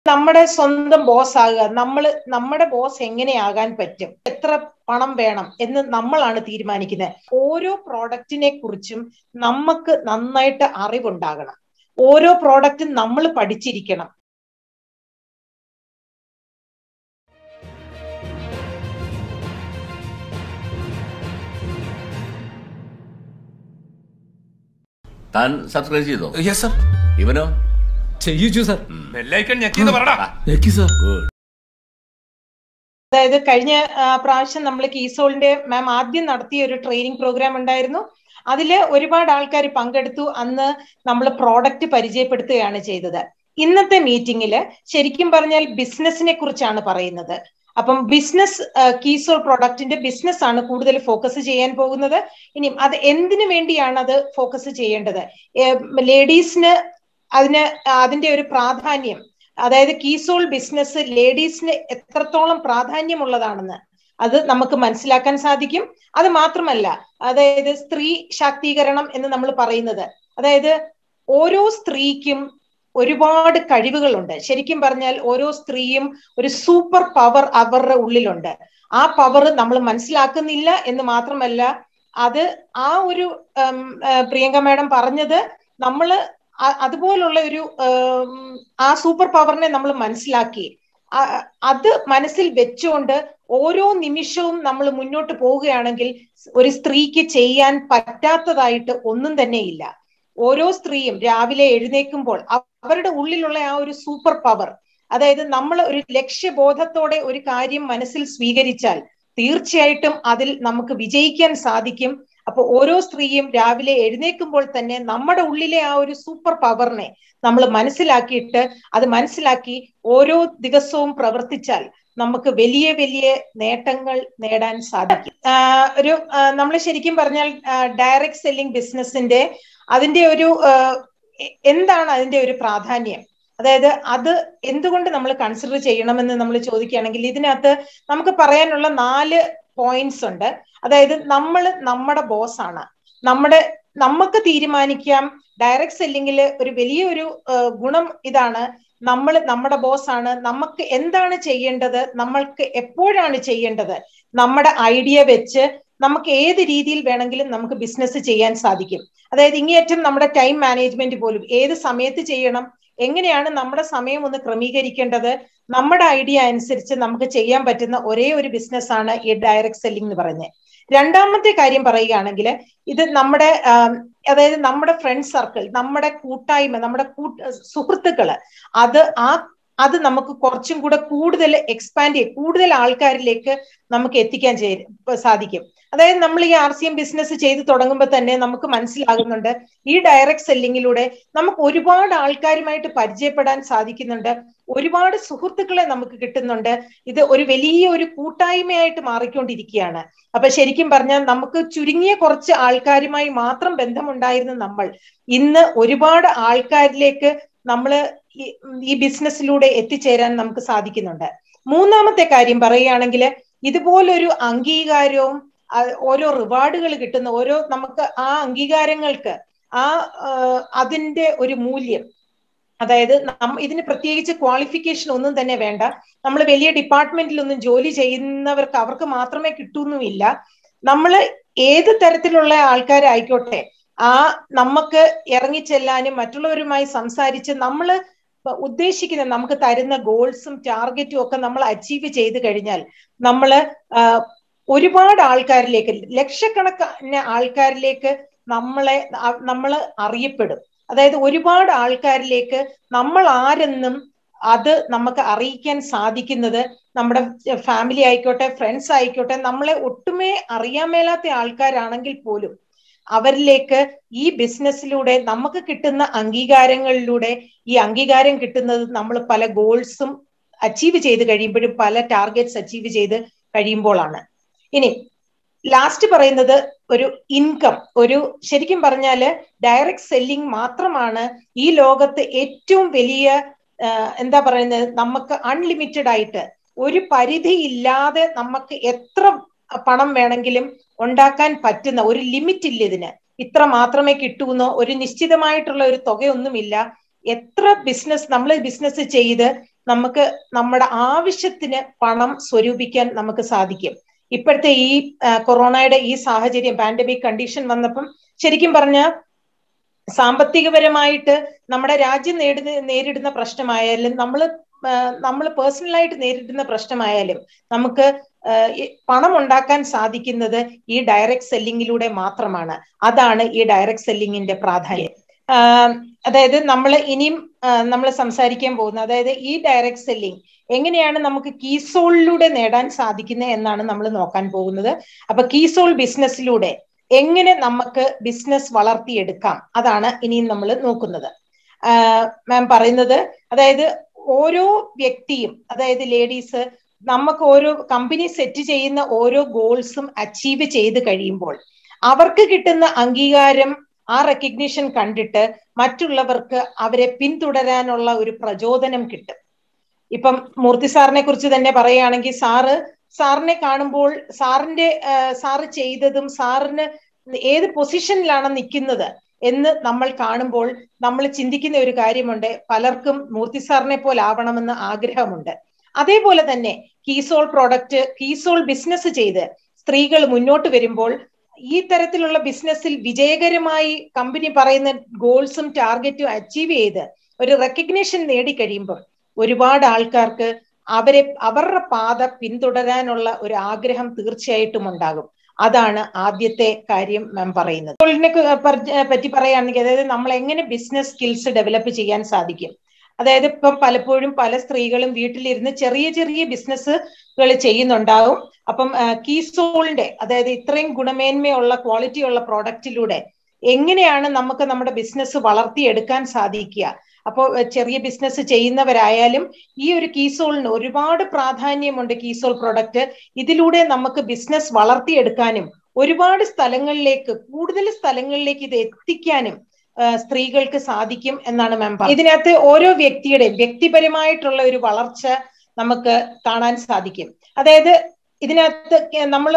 നമ്മുടെ സ്വന്തം ബോസ് ആകുക നമ്മൾ നമ്മുടെ ബോസ് എങ്ങനെയാകാൻ പറ്റും എത്ര പണം വേണം എന്ന് നമ്മളാണ് തീരുമാനിക്കുന്നത് ഓരോ പ്രോഡക്റ്റിനെ കുറിച്ചും നമുക്ക് നന്നായിട്ട് അറിവുണ്ടാകണം ഓരോ പ്രോഡക്റ്റും നമ്മൾ പഠിച്ചിരിക്കണം താൻ സബ്സ്ക്രൈബ് ചെയ്തോ യെസ് സർ ഇവനോ ചെയ്യിച്ചു സർ ബെല്ലൈക്കൺ ഞെക്കിന്ന് പറടാ ഞെക്കി സർ ഗുഡ് അതായത് കഴിഞ്ഞ ആ, പ്രാവശ്യം നമ്മൾ കീസോളിന്റെ മാം ആദ്യം നടത്തിയ ഒരു ട്രെയിനിങ് പ്രോഗ്രാം ഉണ്ടായിരുന്നു അതില് ഒരുപാട് ആൾക്കാർ പങ്കെടുത്തു അന്ന് നമ്മൾ പ്രോഡക്റ്റ് പരിചയപ്പെടുത്തുകയാണ് ചെയ്തത് ഇന്നത്തെ മീറ്റിംഗിൽ ശരിക്കും പറഞ്ഞാൽ ബിസിനസിനെ കുറിച്ചാണ് പറയുന്നത് അപ്പം ബിസിനസ് കീസോൾ പ്രോഡക്റ്റിന്റെ ബിസിനസ് ആണ് കൂടുതൽ ഫോക്കസ് ചെയ്യാൻ പോകുന്നത് ഇനി അത് എന്തിനു വേണ്ടിയാണ് അത് ഫോക്കസ് ചെയ്യേണ്ടത് ലേഡീസിന് അതിന് അതിന്റെ ഒരു പ്രാധാന്യം അതായത് കീസോൾ ബിസിനസ് ലേഡീസിന് എത്രത്തോളം പ്രാധാന്യമുള്ളതാണെന്ന് അത് നമുക്ക് മനസ്സിലാക്കാൻ സാധിക്കും അത് മാത്രമല്ല അതായത് സ്ത്രീ ശാക്തീകരണം എന്ന് നമ്മൾ പറയുന്നത് അതായത് ഓരോ സ്ത്രീക്കും ഒരുപാട് കഴിവുകളുണ്ട് ശരിക്കും പറഞ്ഞാൽ ഓരോ സ്ത്രീയും ഒരു സൂപ്പർ പവർ അവരുടെ ഉള്ളിലുണ്ട് ആ പവർ നമ്മൾ മനസ്സിലാക്കുന്നില്ല എന്ന് മാത്രമല്ല അത് ആ ഒരു ഉം, ആ, പ്രിയങ്ക മാഡം പറഞ്ഞത് നമ്മള് അ- അതുപോലുള്ള ഒരു ഉം, ആ സൂപ്പർ പവറിനെ നമ്മൾ മനസ്സിലാക്കി ആ- അത് മനസ്സിൽ വെച്ചുകൊണ്ട് ഓരോ നിമിഷവും നമ്മൾ മുന്നോട്ട് പോവുകയാണെങ്കിൽ ഒരു സ്ത്രീക്ക് ചെയ്യാൻ പറ്റാത്തതായിട്ട് ഒന്നും തന്നെ ഇല്ല ഓരോ സ്ത്രീയും രാവിലെ എഴുന്നേൽക്കുമ്പോൾ അവരുടെ ഉള്ളിലുള്ള ആ ഒരു സൂപ്പർ പവർ അതായത് നമ്മൾ ഒരു ലക്ഷ്യബോധത്തോടെ ഒരു കാര്യം മനസ്സിൽ സ്വീകരിച്ചാൽ തീർച്ചയായിട്ടും അതിൽ നമുക്ക് വിജയിക്കാൻ സാധിക്കും അപ്പൊ ഓരോ സ്ത്രീയും രാവിലെ എഴുന്നേൽക്കുമ്പോൾ തന്നെ നമ്മുടെ ഉള്ളിലെ ആ ഒരു സൂപ്പർ പവറിനെ നമ്മൾ മനസ്സിലാക്കിയിട്ട് അത് മനസ്സിലാക്കി ഓരോ ദിവസവും പ്രവർത്തിച്ചാൽ നമുക്ക് വലിയ വലിയ നേട്ടങ്ങൾ നേടാൻ സാധിക്കും ആഹ് ഒരു നമ്മൾ ശരിക്കും പറഞ്ഞാൽ ഡയറക്ട് സെല്ലിംഗ് ബിസിനസിന്റെ അതിന്റെ ഒരു ആഹ് എ- എന്താണ് അതിന്റെ ഒരു പ്രാധാന്യം അതായത് അത് എന്തുകൊണ്ട് നമ്മൾ കൺസിഡർ ചെയ്യണമെന്ന് നമ്മൾ ചോദിക്കുകയാണെങ്കിൽ ഇതിനകത്ത് നമുക്ക് പറയാനുള്ള നാല് പോയിന്റ്സ് ഉണ്ട് അതായത് നമ്മൾ നമ്മുടെ ബോസ് ആണ് നമ്മുടെ നമുക്ക് തീരുമാനിക്കാം ഡയറക്ട് സെല്ലിങ്ങിൽ ഒരു വലിയൊരു ആഹ് ഗുണം ഇതാണ് നമ്മൾ നമ്മുടെ ബോസ് ആണ് നമുക്ക് എന്താണ് ചെയ്യേണ്ടത് നമ്മൾക്ക് എപ്പോഴാണ് ചെയ്യേണ്ടത് നമ്മുടെ ഐഡിയ വെച്ച് നമുക്ക് ഏത് രീതിയിൽ വേണമെങ്കിലും നമുക്ക് ബിസിനസ് ചെയ്യാൻ സാധിക്കും അതായത് ഇങ്ങേയറ്റം നമ്മുടെ ടൈം മാനേജ്മെന്റ് പോലും ഏത് സമയത്ത് ചെയ്യണം എങ്ങനെയാണ് നമ്മുടെ സമയം ഒന്ന് ക്രമീകരിക്കേണ്ടത് നമ്മുടെ ഐഡിയ അനുസരിച്ച് നമുക്ക് ചെയ്യാൻ പറ്റുന്ന ഒരേ ഒരു ബിസിനസ് ആണ് ഈ ഡയറക്ട് സെല്ലിംഗ് എന്ന് പറഞ്ഞത് രണ്ടാമത്തെ കാര്യം പറയുകയാണെങ്കിൽ ഇത് നമ്മുടെ ആം, അതായത് നമ്മുടെ ഫ്രണ്ട് സർക്കിൾ നമ്മുടെ കൂട്ടായ്മ നമ്മുടെ കൂട്ട സുഹൃത്തുക്കള് അത് ആ അത് നമുക്ക് കുറച്ചും കൂടെ കൂടുതൽ എക്സ്പാൻഡ് ചെയ്യും കൂടുതൽ ആൾക്കാരിലേക്ക് നമുക്ക് എത്തിക്കാൻ ചെയ്യ- ഇപ്പൊ സാധിക്കും അതായത് നമ്മൾ ഈ ആർ സി എം ബിസിനസ് ചെയ്ത് തുടങ്ങുമ്പോൾ തന്നെ നമുക്ക് മനസ്സിലാകുന്നുണ്ട് ഈ ഡയറക്ട് സെല്ലിങ്ങിലൂടെ നമുക്ക് ഒരുപാട് ആൾക്കാരുമായിട്ട് പരിചയപ്പെടാൻ സാധിക്കുന്നുണ്ട് ഒരുപാട് സുഹൃത്തുക്കളെ നമുക്ക് കിട്ടുന്നുണ്ട് ഇത് ഒരു വലിയ ഒരു കൂട്ടായ്മയായിട്ട് മാറിക്കൊണ്ടിരിക്കുകയാണ് അപ്പൊ ശരിക്കും പറഞ്ഞാൽ നമുക്ക് ചുരുങ്ങിയ കുറച്ച് ആൾക്കാരുമായി മാത്രം ബന്ധമുണ്ടായിരുന്ന നമ്മൾ ഇന്ന് ഒരുപാട് ആൾക്കാരിലേക്ക് നമ്മൾ ഈ ബിസിനസ്സിലൂടെ എത്തിച്ചേരാൻ നമുക്ക് സാധിക്കുന്നുണ്ട് മൂന്നാമത്തെ കാര്യം പറയുകയാണെങ്കിൽ ഇതുപോലൊരു അംഗീകാരവും ആ, ഓരോ റിവാർഡുകൾ കിട്ടുന്ന ഓരോ നമുക്ക് ആ അംഗീകാരങ്ങൾക്ക് ആ ആ, അതിന്റെ ഒരു മൂല്യം അതായത് നമ്മ ഇതിന് പ്രത്യേകിച്ച് ക്വാളിഫിക്കേഷൻ ഒന്നും തന്നെ വേണ്ട നമ്മൾ വലിയ ഡിപ്പാർട്ട്മെന്റിലൊന്നും ജോലി ചെയ്യുന്നവർക്ക് അവർക്ക് മാത്രമേ കിട്ടൂന്നുമില്ല നമ്മൾ ഏത് തരത്തിലുള്ള ആൾക്കാരായിക്കോട്ടെ ആ നമുക്ക് ഇറങ്ങിച്ചെല്ലാനും മറ്റുള്ളവരുമായി സംസാരിച്ച് നമ്മൾ ഉദ്ദേശിക്കുന്ന നമുക്ക് തരുന്ന ഗോൾസും ടാർഗറ്റും ഒക്കെ നമ്മൾ അച്ചീവ് ചെയ്ത് കഴിഞ്ഞാൽ നമ്മൾ ഒരുപാട് ആൾക്കാരിലേക്ക് ലക്ഷക്കണക്കിന് ആൾക്കാരിലേക്ക് നമ്മളെ നമ്മൾ അറിയപ്പെടും അതായത് ഒരുപാട് ആൾക്കാരിലേക്ക് നമ്മൾ ആരെന്നും അത് നമുക്ക് അറിയിക്കാൻ സാധിക്കുന്നത് നമ്മുടെ ഫാമിലി ആയിക്കോട്ടെ ഫ്രണ്ട്സ് ആയിക്കോട്ടെ നമ്മളെ ഒട്ടുമേ അറിയാൻ മേലാത്ത ആൾക്കാരാണെങ്കിൽ പോലും അവരിലേക്ക് ഈ ബിസിനസ്സിലൂടെ നമുക്ക് കിട്ടുന്ന അംഗീകാരങ്ങളിലൂടെ ഈ അംഗീകാരം കിട്ടുന്നത് നമ്മൾ പല ഗോൾസും അച്ചീവ് ചെയ്ത് കഴിയുമ്പോഴും പല ടാർഗറ്റ്സ് അച്ചീവ് ചെയ്ത് കഴിയുമ്പോഴാണ് ഇനി ലാസ്റ്റ് പറയുന്നത് ഒരു ഇൻകം ഒരു ശരിക്കും പറഞ്ഞാല് ഡയറക്ട് സെല്ലിംഗ് മാത്രമാണ് ഈ ലോകത്ത് ഏറ്റവും വലിയ എന്താ പറയുന്നത് നമുക്ക് അൺലിമിറ്റഡ് ആയിട്ട് ഒരു പരിധി ഇല്ലാതെ നമുക്ക് എത്ര പണം വേണമെങ്കിലും ഉണ്ടാക്കാൻ പറ്റുന്ന ഒരു ലിമിറ്റ് ഇല്ല ഇതിന് ഇത്ര മാത്രമേ കിട്ടൂന്നോ ഒരു നിശ്ചിതമായിട്ടുള്ള ഒരു തുകയൊന്നുമില്ല എത്ര ബിസിനസ് നമ്മൾ ബിസിനസ് ചെയ്ത് നമുക്ക് നമ്മുടെ ആവശ്യത്തിന് പണം സ്വരൂപിക്കാൻ നമുക്ക് സാധിക്കും ഇപ്പോഴത്തെ ഈ കൊറോണയുടെ ഈ സാഹചര്യം പാൻഡമിക് കണ്ടീഷൻ വന്നപ്പം ശരിക്കും പറഞ്ഞ സാമ്പത്തികപരമായിട്ട് നമ്മുടെ രാജ്യം നേടുന്ന നേരിടുന്ന പ്രശ്നമായാലും നമ്മൾ നമ്മൾ പേഴ്സണലായിട്ട് നേരിടുന്ന പ്രശ്നമായാലും നമുക്ക് പണം ഉണ്ടാക്കാൻ സാധിക്കുന്നത് ഈ ഡയറക്ട് സെല്ലിങ്ങിലൂടെ മാത്രമാണ് അതാണ് ഈ ഡയറക്ട് സെല്ലിങ്ങിന്റെ പ്രാധാന്യം അതായത് നമ്മൾ ഇനിയും നമ്മൾ സംസാരിക്കാൻ പോകുന്നത് അതായത് ഈ ഡയറക്ട് സെല്ലിംഗ് എങ്ങനെയാണ് നമുക്ക് കീസോളിലൂടെ നേടാൻ സാധിക്കുന്നത് എന്നാണ് നമ്മൾ നോക്കാൻ പോകുന്നത് അപ്പൊ കീസോൾ ബിസിനസ്സിലൂടെ എങ്ങനെ നമുക്ക് ബിസിനസ് വളർത്തിയെടുക്കാം അതാണ് ഇനിയും നമ്മൾ നോക്കുന്നത് മാം പറയുന്നത് അതായത് ഓരോ വ്യക്തിയും അതായത് ലേഡീസ് നമുക്ക് ഓരോ കമ്പനി സെറ്റ് ചെയ്യുന്ന ഓരോ ഗോൾസും അച്ചീവ് ചെയ്ത് കഴിയുമ്പോൾ അവർക്ക് കിട്ടുന്ന അംഗീകാരം ആ റെക്കഗ്നിഷൻ കണ്ടിട്ട് മറ്റുള്ളവർക്ക് അവരെ പിന്തുടരാനുള്ള ഒരു പ്രചോദനം കിട്ടും ഇപ്പം മൂർത്തി സാറിനെ കുറിച്ച് തന്നെ പറയുകയാണെങ്കിൽ സാറ് സാറിനെ കാണുമ്പോൾ സാറിന്റെ സാറ് ചെയ്തതും സാറിന് ഏത് പൊസിഷനിലാണ് നിൽക്കുന്നത് എന്ന് നമ്മൾ കാണുമ്പോൾ നമ്മൾ ചിന്തിക്കുന്ന ഒരു കാര്യമുണ്ട് പലർക്കും മൂർത്തി സാറിനെ പോലെ ആവണമെന്ന് ആഗ്രഹമുണ്ട് അതേപോലെ തന്നെ കീസോൾ പ്രോഡക്റ്റ് കീസോൾ ബിസിനസ് ചെയ്ത് സ്ത്രീകൾ മുന്നോട്ട് വരുമ്പോൾ ഈ തരത്തിലുള്ള ബിസിനസ്സിൽ വിജയകരമായി കമ്പനി പറയുന്ന ഗോൾസും ടാർഗറ്റും അച്ചീവ് ചെയ്ത് ഒരു റെക്കഗ്നേഷൻ നേടിക്കഴിയുമ്പോൾ ഒരുപാട് ആൾക്കാർക്ക് അവരെ അവരുടെ പാത പിന്തുടരാനുള്ള ഒരു ആഗ്രഹം തീർച്ചയായിട്ടും ഉണ്ടാകും അതാണ് ആദ്യത്തെ കാര്യം മാം പറയുന്നത് തൊഴിലിനെ പറ്റി പറയുകയാണെങ്കിൽ അതായത് നമ്മൾ എങ്ങനെ ബിസിനസ് സ്കിൽസ് ഡെവലപ്പ് ചെയ്യാൻ സാധിക്കും അതായത് ഇപ്പം പലപ്പോഴും പല സ്ത്രീകളും വീട്ടിലിരുന്ന് ചെറിയ ചെറിയ ബിസിനസ്സുകൾ ചെയ്യുന്നുണ്ടാവും അപ്പം കീസോളിന്റെ അതായത് ഇത്രയും ഗുണമേന്മയുള്ള ക്വാളിറ്റിയുള്ള പ്രോഡക്റ്റിലൂടെ എങ്ങനെയാണ് നമുക്ക് നമ്മുടെ ബിസിനസ് വളർത്തിയെടുക്കാൻ സാധിക്കുക അപ്പോൾ ചെറിയ ബിസിനസ് ചെയ്യുന്നവരായാലും ഈ ഒരു കീസോളിന് ഒരുപാട് പ്രാധാന്യമുണ്ട് കീസോൾ പ്രൊഡക്റ്റ് ഇതിലൂടെ നമുക്ക് ബിസിനസ് വളർത്തിയെടുക്കാനും ഒരുപാട് സ്ഥലങ്ങളിലേക്ക് കൂടുതൽ സ്ഥലങ്ങളിലേക്ക് ഇത് എത്തിക്കാനും സ്ത്രീകൾക്ക് സാധിക്കും എന്നാണ് മാം പറഞ്ഞത് ഇതിനകത്ത് ഓരോ വ്യക്തിയുടെയും വ്യക്തിപരമായിട്ടുള്ള ഒരു വളർച്ച നമുക്ക് കാണാൻ സാധിക്കും അതായത് ഇതിനകത്ത് നമ്മൾ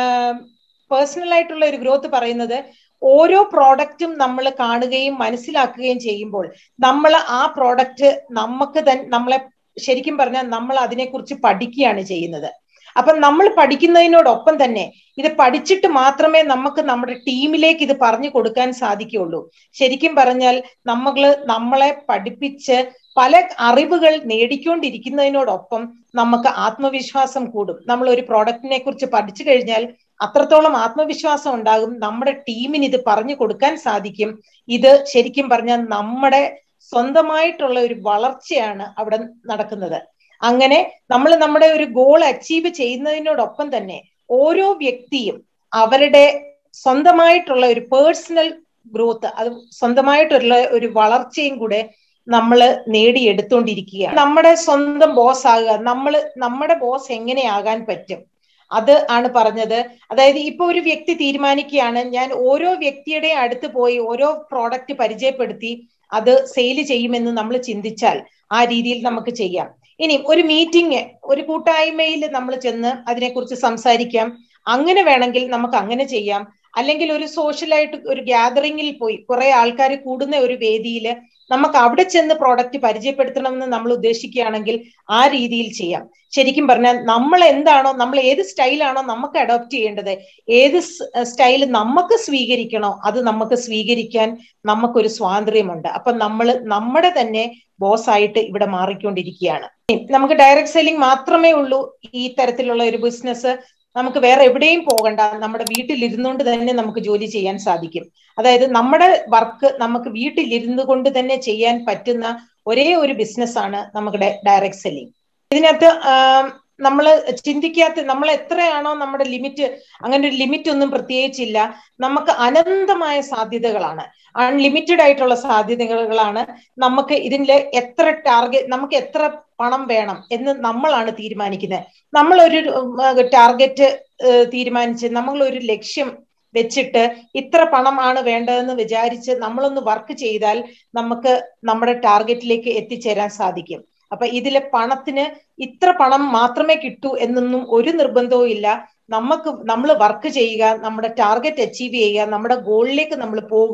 പേഴ്സണൽ ആയിട്ടുള്ള ഒരു ഗ്രോത്ത് പറയുന്നത് ഓരോ പ്രോഡക്റ്റും നമ്മൾ കാണുകയും മനസ്സിലാക്കുകയും ചെയ്യുമ്പോൾ നമ്മൾ ആ പ്രോഡക്റ്റ് നമുക്ക് തന്നെ നമ്മളെ ശരിക്കും പറഞ്ഞാൽ നമ്മൾ അതിനെക്കുറിച്ച് പഠിക്കുകയാണ് ചെയ്യുന്നത് അപ്പം നമ്മൾ പഠിക്കുന്നതിനോടൊപ്പം തന്നെ ഇത് പഠിച്ചിട്ട് മാത്രമേ നമുക്ക് നമ്മുടെ ടീമിലേക്ക് ഇത് പറഞ്ഞു കൊടുക്കാൻ സാധിക്കുകയുള്ളൂ ശരിക്കും പറഞ്ഞാൽ നമ്മൾ നമ്മളെ പഠിപ്പിച്ച് പല അറിവുകൾ നേടിക്കൊണ്ടിരിക്കുന്നതിനോടൊപ്പം നമുക്ക് ആത്മവിശ്വാസം കൂടും നമ്മൾ ഒരു പ്രോഡക്റ്റിനെ കുറിച്ച് പഠിച്ചു കഴിഞ്ഞാൽ അത്രത്തോളം ആത്മവിശ്വാസം ഉണ്ടാകും നമ്മുടെ ടീമിന് ഇത് പറഞ്ഞു കൊടുക്കാൻ സാധിക്കും ഇത് ശരിക്കും പറഞ്ഞാൽ നമ്മുടെ സ്വന്തമായിട്ടുള്ള ഒരു വളർച്ചയാണ് അവിടെ നടക്കുന്നത് അങ്ങനെ നമ്മൾ നമ്മുടെ ഒരു ഗോൾ അച്ചീവ് ചെയ്യുന്നതിനോടൊപ്പം തന്നെ ഓരോ വ്യക്തിയും അവരുടെ സ്വന്തമായിട്ടുള്ള ഒരു പേഴ്സണൽ ഗ്രോത്ത് അത് സ്വന്തമായിട്ടുള്ള ഒരു വളർച്ചയും കൂടെ നമ്മൾ നേടിയെടുത്തോണ്ടിരിക്കുകയാണ് നമ്മുടെ സ്വന്തം ബോസ് ആകുക നമ്മൾ നമ്മുടെ ബോസ് എങ്ങനെയാകാൻ പറ്റും അത് ആണ് പറഞ്ഞത് അതായത് ഇപ്പൊ ഒരു വ്യക്തി തീരുമാനിക്കുകയാണ് ഞാൻ ഓരോ വ്യക്തിയുടെ അടുത്ത് പോയി ഓരോ പ്രോഡക്റ്റ് പരിചയപ്പെടുത്തി അത് സെയിൽ ചെയ്യുമെന്ന് നമ്മൾ ചിന്തിച്ചാൽ ആ രീതിയിൽ നമുക്ക് ചെയ്യാം ഇനി ഒരു മീറ്റിംഗ് ഒരു കൂട്ടായ്മയിൽ നമ്മൾ ചെന്ന് അതിനെക്കുറിച്ച് സംസാരിക്കാം അങ്ങനെ വേണമെങ്കിൽ നമുക്ക് അങ്ങനെ ചെയ്യാം അല്ലെങ്കിൽ ഒരു സോഷ്യലായിട്ട് ഒരു ഗ്യാതറിങ്ങിൽ പോയി കുറെ ആൾക്കാർ കൂടുന്ന ഒരു വേദിയിൽ നമുക്ക് അവിടെ ചെന്ന് പ്രോഡക്റ്റ് പരിചയപ്പെടുത്തണമെന്ന് നമ്മൾ ഉദ്ദേശിക്കുകയാണെങ്കിൽ ആ രീതിയിൽ ചെയ്യാം ശരിക്കും പറഞ്ഞാൽ നമ്മൾ എന്താണോ നമ്മൾ ഏത് സ്റ്റൈലാണോ നമുക്ക് അഡോപ്റ്റ് ചെയ്യേണ്ടത് ഏത് സ്റ്റൈൽ നമുക്ക് സ്വീകരിക്കണോ അത് നമുക്ക് സ്വീകരിക്കാൻ നമുക്കൊരു സ്വാതന്ത്ര്യമുണ്ട് അപ്പൊ നമ്മൾ നമ്മുടെ തന്നെ ബോസ് ആയിട്ട് ഇവിടെ മാറിക്കൊണ്ടിരിക്കുകയാണ് നമുക്ക് ഡയറക്ട് സെല്ലിംഗ് മാത്രമേ ഉള്ളൂ ഈ തരത്തിലുള്ള ഒരു ബിസിനസ് നമുക്ക് വേറെ എവിടെയും പോകണ്ട നമ്മുടെ വീട്ടിൽ ഇരുന്നുകൊണ്ട് തന്നെ നമുക്ക് ജോലി ചെയ്യാൻ സാധിക്കും അതായത് നമ്മുടെ വർക്ക് നമുക്ക് വീട്ടിലിരുന്നു കൊണ്ട് തന്നെ ചെയ്യാൻ പറ്റുന്ന ഒരേ ഒരു ബിസിനസ് ആണ് നമ്മുടെ ഡയറക്ട് സെല്ലിംഗ് ഇതിനകത്ത് നമ്മൾ ചിന്തിക്കാത്ത നമ്മൾ എത്രയാണോ നമ്മുടെ ലിമിറ്റ് അങ്ങനെ ഒരു ലിമിറ്റ് ഒന്നും പ്രത്യേകിച്ചില്ല നമുക്ക് അനന്തമായ സാധ്യതകളാണ് അൺലിമിറ്റഡ് ആയിട്ടുള്ള സാധ്യതകളാണ് നമുക്ക് ഇതിന്റെ എത്ര ടാർഗറ്റ് നമുക്ക് എത്ര പണം വേണം എന്ന് നമ്മളാണ് തീരുമാനിക്കുന്നത് നമ്മൾ ഒരു ടാർഗറ്റ് തീരുമാനിച്ച് നമ്മൾ ഒരു ലക്ഷ്യം വെച്ചിട്ട് ഇത്ര പണമാണ് വേണ്ടതെന്ന് വിചാരിച്ച് നമ്മളൊന്ന് വർക്ക് ചെയ്താൽ നമുക്ക് നമ്മുടെ ടാർഗറ്റിലേക്ക് എത്തിച്ചേരാൻ സാധിക്കും അപ്പൊ ഇതിലെ പണത്തിന് ഇത്ര പണം മാത്രമേ കിട്ടൂ എന്നൊന്നും ഒരു നിർബന്ധവും ഇല്ല നമുക്ക് നമ്മൾ വർക്ക് ചെയ്യുക നമ്മുടെ ടാർഗറ്റ് അച്ചീവ് ചെയ്യുക നമ്മുടെ ഗോളിലേക്ക് നമ്മൾ പോവുക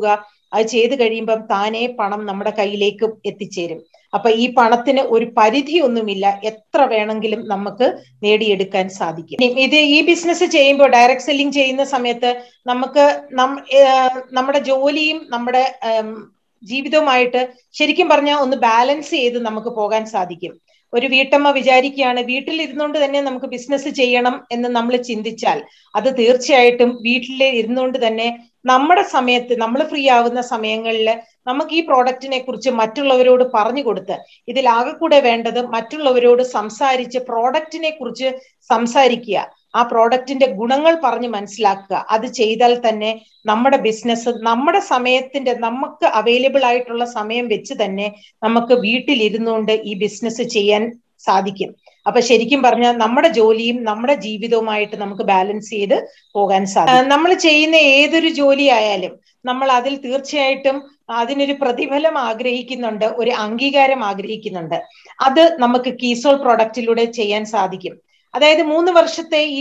അത് ചെയ്ത് കഴിയുമ്പം താനേ പണം നമ്മുടെ കയ്യിലേക്ക് എത്തിച്ചേരും അപ്പൊ ഈ പണത്തിന് ഒരു പരിധിയൊന്നുമില്ല എത്ര വേണമെങ്കിലും നമുക്ക് നേടിയെടുക്കാൻ സാധിക്കും ഇനി ഇത് ഈ ബിസിനസ് ചെയ്യുമ്പോൾ ഡയറക്ട് സെല്ലിംഗ് ചെയ്യുന്ന സമയത്ത് നമുക്ക് നമ്മുടെ ജോലിയും നമ്മുടെ ജീവിതവുമായിട്ട് ശരിക്കും പറഞ്ഞാൽ ഒന്ന് ബാലൻസ് ചെയ്ത് നമുക്ക് പോകാൻ സാധിക്കും ഒരു വീട്ടമ്മ വിചാരിക്കുകയാണ് വീട്ടിൽ ഇരുന്നുകൊണ്ട് തന്നെ നമുക്ക് ബിസിനസ് ചെയ്യണം എന്ന് നമ്മൾ ചിന്തിച്ചാൽ അത് തീർച്ചയായിട്ടും വീട്ടിൽ ഇരുന്നുകൊണ്ട് തന്നെ നമ്മുടെ സമയത്ത് നമ്മൾ ഫ്രീ ആവുന്ന സമയങ്ങളിൽ നമുക്ക് ഈ പ്രോഡക്റ്റിനെ കുറിച്ച് മറ്റുള്ളവരോട് പറഞ്ഞു കൊടുത്ത് ഇതിലാകെ കൂടെ വേണ്ടത് മറ്റുള്ളവരോട് സംസാരിച്ച് പ്രോഡക്റ്റിനെ കുറിച്ച് സംസാരിക്കുക ആ പ്രോഡക്റ്റിന്റെ ഗുണങ്ങൾ പറഞ്ഞ് മനസ്സിലാക്കുക അത് ചെയ്താൽ തന്നെ നമ്മുടെ ബിസിനസ് നമ്മുടെ സമയത്തിന്റെ നമുക്ക് അവൈലബിൾ ആയിട്ടുള്ള സമയം വെച്ച് തന്നെ നമുക്ക് വീട്ടിലിരുന്നുകൊണ്ട് ഈ ബിസിനസ് ചെയ്യാൻ സാധിക്കും അപ്പൊ ശരിക്കും പറഞ്ഞാൽ നമ്മുടെ ജോലിയും നമ്മുടെ ജീവിതവുമായിട്ട് നമുക്ക് ബാലൻസ് ചെയ്ത് പോകാൻ സാധിക്കും നമ്മൾ ചെയ്യുന്ന ഏതൊരു ജോലി ആയാലും നമ്മൾ അതിൽ തീർച്ചയായിട്ടും അതിനൊരു പ്രതിഫലം ആഗ്രഹിക്കുന്നുണ്ട് ഒരു അംഗീകാരം ആഗ്രഹിക്കുന്നുണ്ട് അത് നമുക്ക് കീസോൾ പ്രോഡക്റ്റിലൂടെ ചെയ്യാൻ സാധിക്കും അതായത് മൂന്ന് വർഷത്തെ ഈ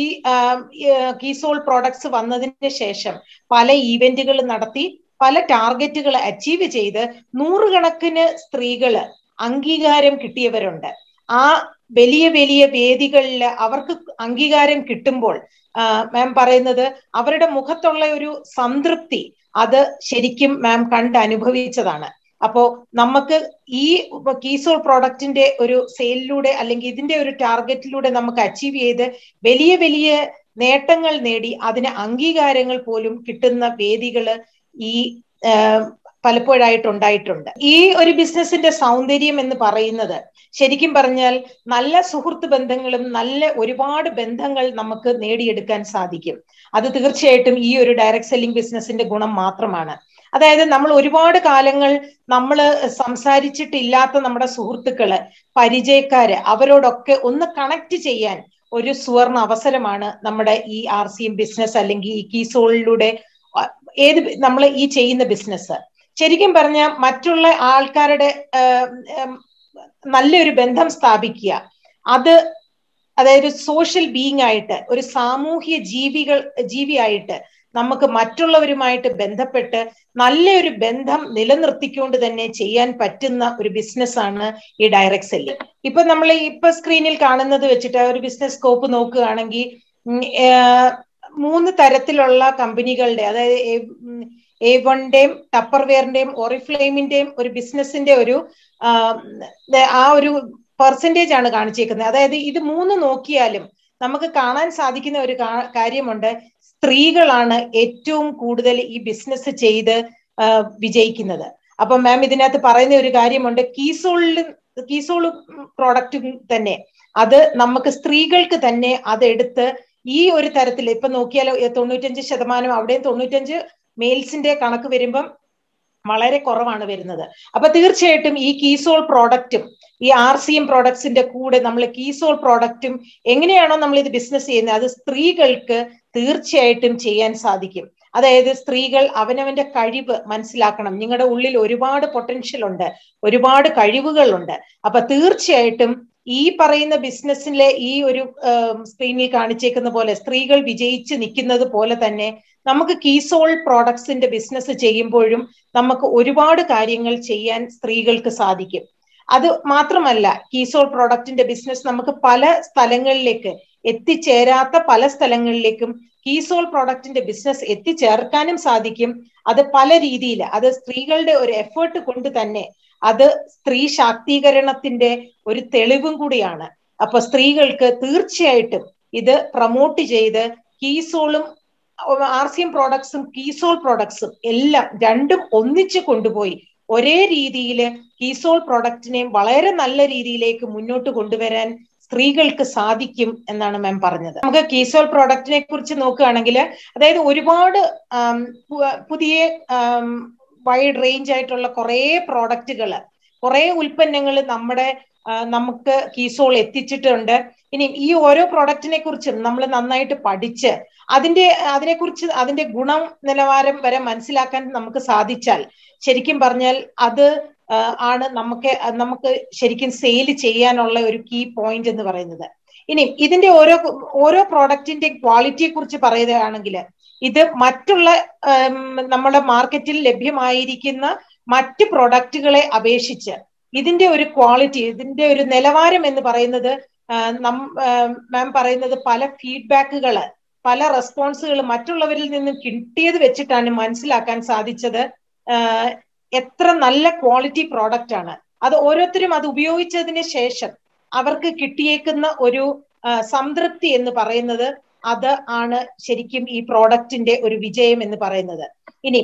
കീസോൾ പ്രോഡക്ട്സ് വന്നതിന് ശേഷം പല ഈവന്റുകൾ നടത്തി പല ടാർഗറ്റുകൾ അച്ചീവ് ചെയ്ത് നൂറുകണക്കിന് സ്ത്രീകള് അംഗീകാരം കിട്ടിയവരുണ്ട് ആ വലിയ വലിയ വേദികളിൽ അവർക്ക് അംഗീകാരം കിട്ടുമ്പോൾ മാം പറയുന്നത് അവരുടെ മുഖത്തുള്ള ഒരു സംതൃപ്തി അത് ശരിക്കും മാം കണ്ട് അനുഭവിച്ചതാണ് അപ്പോ നമുക്ക് ഈ കീസോൾ പ്രോഡക്റ്റിന്റെ ഒരു സെയിലിലൂടെ അല്ലെങ്കിൽ ഇതിന്റെ ഒരു ടാർഗറ്റിലൂടെ നമുക്ക് അച്ചീവ് ചെയ്ത് വലിയ വലിയ നേട്ടങ്ങൾ നേടി അതിന് അംഗീകാരങ്ങൾ പോലും കിട്ടുന്ന വേദികള് ഈ പലപ്പോഴായിട്ട് ഉണ്ടായിട്ടുണ്ട് ഈ ഒരു ബിസിനസിന്റെ സൗന്ദര്യം എന്ന് പറയുന്നത് ശരിക്കും പറഞ്ഞാൽ നല്ല സുഹൃത്ത് ബന്ധങ്ങളും നല്ല ഒരുപാട് ബന്ധങ്ങൾ നമുക്ക് നേടിയെടുക്കാൻ സാധിക്കും അത് തീർച്ചയായിട്ടും ഈ ഒരു ഡയറക്ട് സെല്ലിംഗ് ബിസിനസിന്റെ ഗുണം മാത്രമാണ് അതായത് നമ്മൾ ഒരുപാട് കാലങ്ങൾ നമ്മൾ സംസാരിച്ചിട്ടില്ലാത്ത നമ്മുടെ സുഹൃത്തുക്കള് പരിചയക്കാര് അവരോടൊക്കെ ഒന്ന് കണക്ട് ചെയ്യാൻ ഒരു സുവർണ അവസരമാണ് നമ്മുടെ ഈ ആർ സി എം ബിസിനസ് അല്ലെങ്കിൽ ഈ കീസോളിലൂടെ ഏത് നമ്മൾ ഈ ചെയ്യുന്ന ബിസിനസ് ശരിക്കും പറഞ്ഞാൽ മറ്റുള്ള ആൾക്കാരുടെ നല്ലൊരു ബന്ധം സ്ഥാപിക്കുക അത് അതായത് സോഷ്യൽ ബീയിങ് ആയിട്ട് ഒരു സാമൂഹ്യ ജീവികൾ ജീവിയായിട്ട് നമുക്ക് മറ്റുള്ളവരുമായിട്ട് ബന്ധപ്പെട്ട് നല്ലൊരു ബന്ധം നിലനിർത്തിക്കൊണ്ട് തന്നെ ചെയ്യാൻ പറ്റുന്ന ഒരു ബിസിനസ്സാണ് ഈ ഡയറക്ട് സെല്ലിംഗ് ഇപ്പൊ നമ്മൾ ഇപ്പൊ സ്ക്രീനിൽ കാണുന്നത് വെച്ചിട്ട് ഒരു ബിസിനസ് സ്കോപ്പ് നോക്കുകയാണെങ്കിൽ മൂന്ന് തരത്തിലുള്ള കമ്പനികളുടെ അതായത് എ വണിന്റെയും ടപ്പർവെയറിന്റെയും ഓറിഫ്ലെയിമിന്റെയും ഒരു ബിസിനസിന്റെ ഒരു ആ ഒരു പെർസെൻറ്റേജ് ആണ് കാണിച്ചേക്കുന്നത് അതായത് ഇത് മൂന്ന് നോക്കിയാലും നമുക്ക് കാണാൻ സാധിക്കുന്ന ഒരു കാര്യമുണ്ട് സ്ത്രീകളാണ് ഏറ്റവും കൂടുതൽ ഈ ബിസിനസ് ചെയ്ത് വിജയിക്കുന്നത് അപ്പൊ മാം ഇതിനകത്ത് പറയുന്ന ഒരു കാര്യമുണ്ട് കീസോളിൽ കീസോൾ പ്രോഡക്റ്റ് തന്നെ അത് നമുക്ക് സ്ത്രീകൾക്ക് തന്നെ അതെടുത്ത് ഈ ഒരു തരത്തിൽ ഇപ്പൊ നോക്കിയാൽ തൊണ്ണൂറ്റഞ്ച് ശതമാനം അവിടെയും തൊണ്ണൂറ്റഞ്ച് മെയിൽസിന്റെ കണക്ക് വരുമ്പം വളരെ കുറവാണ് വരുന്നത് അപ്പൊ തീർച്ചയായിട്ടും ഈ കീസോൾ പ്രോഡക്റ്റും ഈ ആർ സി എം പ്രോഡക്ട്സിന്റെ കൂടെ നമ്മൾ കീസോൾ പ്രോഡക്റ്റും എങ്ങനെയാണോ നമ്മൾ ഇത് ബിസിനസ് ചെയ്യുന്നത് അത് സ്ത്രീകൾക്ക് തീർച്ചയായിട്ടും ചെയ്യാൻ സാധിക്കും അതായത് സ്ത്രീകൾ അവനവന്റെ കഴിവ് മനസ്സിലാക്കണം നിങ്ങളുടെ ഉള്ളിൽ ഒരുപാട് പൊട്ടൻഷ്യൽ ഉണ്ട് ഒരുപാട് കഴിവുകളുണ്ട് അപ്പൊ തീർച്ചയായിട്ടും ഈ പറയുന്ന ബിസിനസ്സിലെ ഈ ഒരു സ്ക്രീനിൽ കാണിച്ചേക്കുന്ന പോലെ സ്ത്രീകൾ വിജയിച്ച് നിൽക്കുന്നത് പോലെ തന്നെ നമുക്ക് കീസോൾ പ്രോഡക്ട്സിന്റെ ബിസിനസ് ചെയ്യുമ്പോഴും നമുക്ക് ഒരുപാട് കാര്യങ്ങൾ ചെയ്യാൻ സ്ത്രീകൾക്ക് സാധിക്കും അത് മാത്രമല്ല കീസോൾ പ്രോഡക്റ്റിന്റെ ബിസിനസ് നമുക്ക് പല സ്ഥലങ്ങളിലേക്ക് എത്തിച്ചേരാത്ത പല സ്ഥലങ്ങളിലേക്കും കീസോൾ പ്രോഡക്റ്റിന്റെ ബിസിനസ് എത്തിച്ചേർക്കാനും സാധിക്കും അത് പല രീതിയിൽ അത് സ്ത്രീകളുടെ ഒരു എഫേർട്ട് കൊണ്ട് തന്നെ അത് സ്ത്രീ ശാക്തീകരണത്തിന്റെ ഒരു തെളിവും കൂടിയാണ് അപ്പൊ സ്ത്രീകൾക്ക് തീർച്ചയായിട്ടും ഇത് പ്രൊമോട്ട് ചെയ്ത് കീസോളും ആർ സി എം പ്രോഡക്ട്സും കീസോൾ പ്രോഡക്ട്സും എല്ലാം രണ്ടും ഒന്നിച്ച് കൊണ്ടുപോയി ഒരേ രീതിയിൽ കീസോൾ പ്രോഡക്റ്റിനെ വളരെ നല്ല രീതിയിലേക്ക് മുന്നോട്ട് കൊണ്ടുവരാൻ സ്ത്രീകൾക്ക് സാധിക്കും എന്നാണ് മാം പറഞ്ഞത് നമുക്ക് കീസോൾ പ്രോഡക്റ്റിനെ കുറിച്ച് നോക്കുകയാണെങ്കിൽ അതായത് ഒരുപാട് പുതിയ വൈഡ് റേഞ്ച് ആയിട്ടുള്ള കുറേ പ്രോഡക്റ്റുകൾ കുറേ ഉൽപ്പന്നങ്ങൾ നമ്മുടെ നമുക്ക് കീസോൾ എത്തിച്ചിട്ടുണ്ട് ഇനി ഈ ഓരോ പ്രോഡക്റ്റിനെ കുറിച്ചും നമ്മൾ നന്നായിട്ട് പഠിച്ച് അതിന്റെ അതിനെക്കുറിച്ച് അതിന്റെ ഗുണം നിലവാരം വരെ മനസ്സിലാക്കാൻ നമുക്ക് സാധിച്ചാൽ ശരിക്കും പറഞ്ഞാൽ അത് ആണ് നമുക്ക് നമുക്ക് ശരിക്കും സെയിൽ ചെയ്യാനുള്ള ഒരു കീ പോയിന്റ് എന്ന് പറയുന്നത് ഇനി ഇതിന്റെ ഓരോ ഓരോ പ്രോഡക്റ്റിന്റെ ക്വാളിറ്റിയെ കുറിച്ച് പറയുകയാണെങ്കിൽ ഇത് മറ്റുള്ള നമ്മുടെ മാർക്കറ്റിൽ ലഭ്യമായിരിക്കുന്ന മറ്റ് പ്രൊഡക്റ്റുകളെ അപേക്ഷിച്ച് ഇതിന്റെ ഒരു ക്വാളിറ്റി ഇതിന്റെ ഒരു നിലവാരം എന്ന് പറയുന്നത് മാം പറയുന്നത് പല ഫീഡ്ബാക്കുകൾ പല റെസ്പോൺസുകൾ മറ്റുള്ളവരിൽ നിന്നും കിട്ടിയത് വെച്ചിട്ടാണ് മനസ്സിലാക്കാൻ സാധിച്ചത് എത്ര നല്ല ക്വാളിറ്റി പ്രോഡക്റ്റ് ആണ് അത് ഓരോരുത്തരും അത് ഉപയോഗിച്ചതിന് ശേഷം അവർക്ക് കിട്ടിയേക്കുന്ന ഒരു സംതൃപ്തി എന്ന് പറയുന്നത് അത് ആണ് ശരിക്കും ഈ പ്രോഡക്റ്റിന്റെ ഒരു വിജയം എന്ന് പറയുന്നത് ഇനി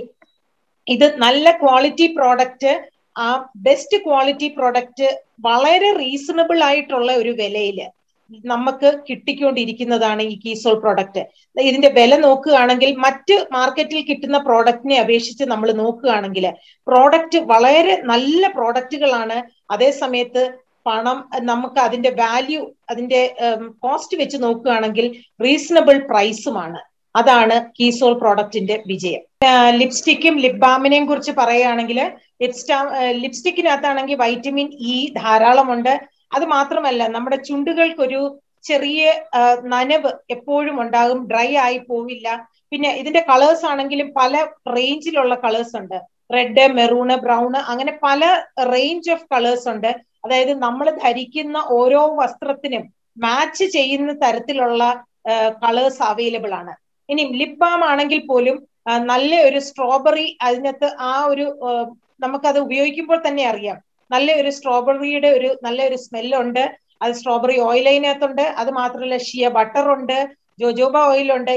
ഇത് നല്ല ക്വാളിറ്റി പ്രോഡക്റ്റ് ആ ബെസ്റ്റ് ക്വാളിറ്റി പ്രോഡക്റ്റ് വളരെ റീസണബിൾ ആയിട്ടുള്ള ഒരു വിലയില് നമുക്ക് കിട്ടിക്കൊണ്ടിരിക്കുന്നതാണ് ഈ കീസോൾ പ്രോഡക്റ്റ് ഇതിന്റെ വില നോക്കുകയാണെങ്കിൽ മറ്റ് മാർക്കറ്റിൽ കിട്ടുന്ന പ്രോഡക്റ്റിനെ അപേക്ഷിച്ച് നമ്മൾ നോക്കുകയാണെങ്കിൽ പ്രോഡക്റ്റ് വളരെ നല്ല പ്രോഡക്റ്റുകളാണ് അതേ സമയത്ത് പണം നമുക്ക് അതിന്റെ വാല്യൂ അതിന്റെ കോസ്റ്റ് വെച്ച് നോക്കുകയാണെങ്കിൽ റീസണബിൾ പ്രൈസുമാണ് അതാണ് കീസോൾ പ്രോഡക്റ്റിന്റെ വിജയം ലിപ്സ്റ്റിക്കും ലിപ് ബാമിനെയും കുറിച്ച് പറയുകയാണെങ്കിൽ ലിപ്സ്റ്റാ ലിപ്സ്റ്റിക്കിനകത്താണെങ്കിൽ വൈറ്റമിൻ ഇ ധാരാളമുണ്ട് അത് മാത്രമല്ല നമ്മുടെ ചുണ്ടുകൾക്കൊരു ചെറിയ നനവ് എപ്പോഴും ഉണ്ടാകും ഡ്രൈ ആയി പോവില്ല പിന്നെ ഇതിന്റെ കളേഴ്സ് ആണെങ്കിലും പല റേഞ്ചിലുള്ള കളേഴ്സ് ഉണ്ട് റെഡ് മെറൂണ് ബ്രൗണ് അങ്ങനെ പല റേഞ്ച് ഓഫ് കളേഴ്സ് ഉണ്ട് അതായത് നമ്മൾ ധരിക്കുന്ന ഓരോ വസ്ത്രത്തിനും മാച്ച് ചെയ്യുന്ന തരത്തിലുള്ള കളേഴ്സ് അവൈലബിൾ ആണ് ഇനി ലിപ് ബാം ആണെങ്കിൽ പോലും നല്ല ഒരു സ്ട്രോബെറി അതിനകത്ത് ആ ഒരു നമുക്കത് ഉപയോഗിക്കുമ്പോൾ തന്നെ അറിയാം നല്ല ഒരു സ്ട്രോബെറിയുടെ ഒരു നല്ല ഒരു സ്മെല്ലുണ്ട് അത് സ്ട്രോബെറി ഓയിൽ അതിനകത്തുണ്ട് അത് മാത്രമല്ല ഷിയ ബട്ടർ ഉണ്ട് ജോജോബ ഓയിൽ ഉണ്ട്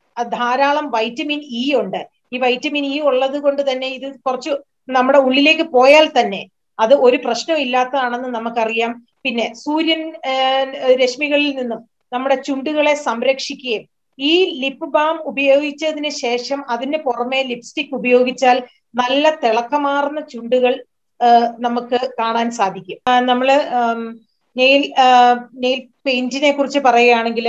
ധാരാളം വൈറ്റമിൻ ഇ ഉണ്ട് ഈ വൈറ്റമിൻ ഇ ഉള്ളത് കൊണ്ട് തന്നെ ഇത് കുറച്ച് നമ്മുടെ ഉള്ളിലേക്ക് പോയാൽ തന്നെ അത് ഒരു പ്രശ്നം ഇല്ലാത്തതാണെന്ന് നമുക്കറിയാം പിന്നെ സൂര്യൻ രശ്മികളിൽ നിന്നും നമ്മുടെ ചുണ്ടുകളെ സംരക്ഷിക്കുകയും ഈ ലിപ് ബാം ഉപയോഗിച്ചതിന് ശേഷം അതിന് പുറമെ ലിപ്സ്റ്റിക് ഉപയോഗിച്ചാൽ നല്ല തിളക്കമാർന്ന ചുണ്ടുകൾ നമുക്ക് കാണാൻ സാധിക്കും നമ്മള് നെയിൽ നെയിൽ പെയിന്റിനെ കുറിച്ച് പറയുകയാണെങ്കിൽ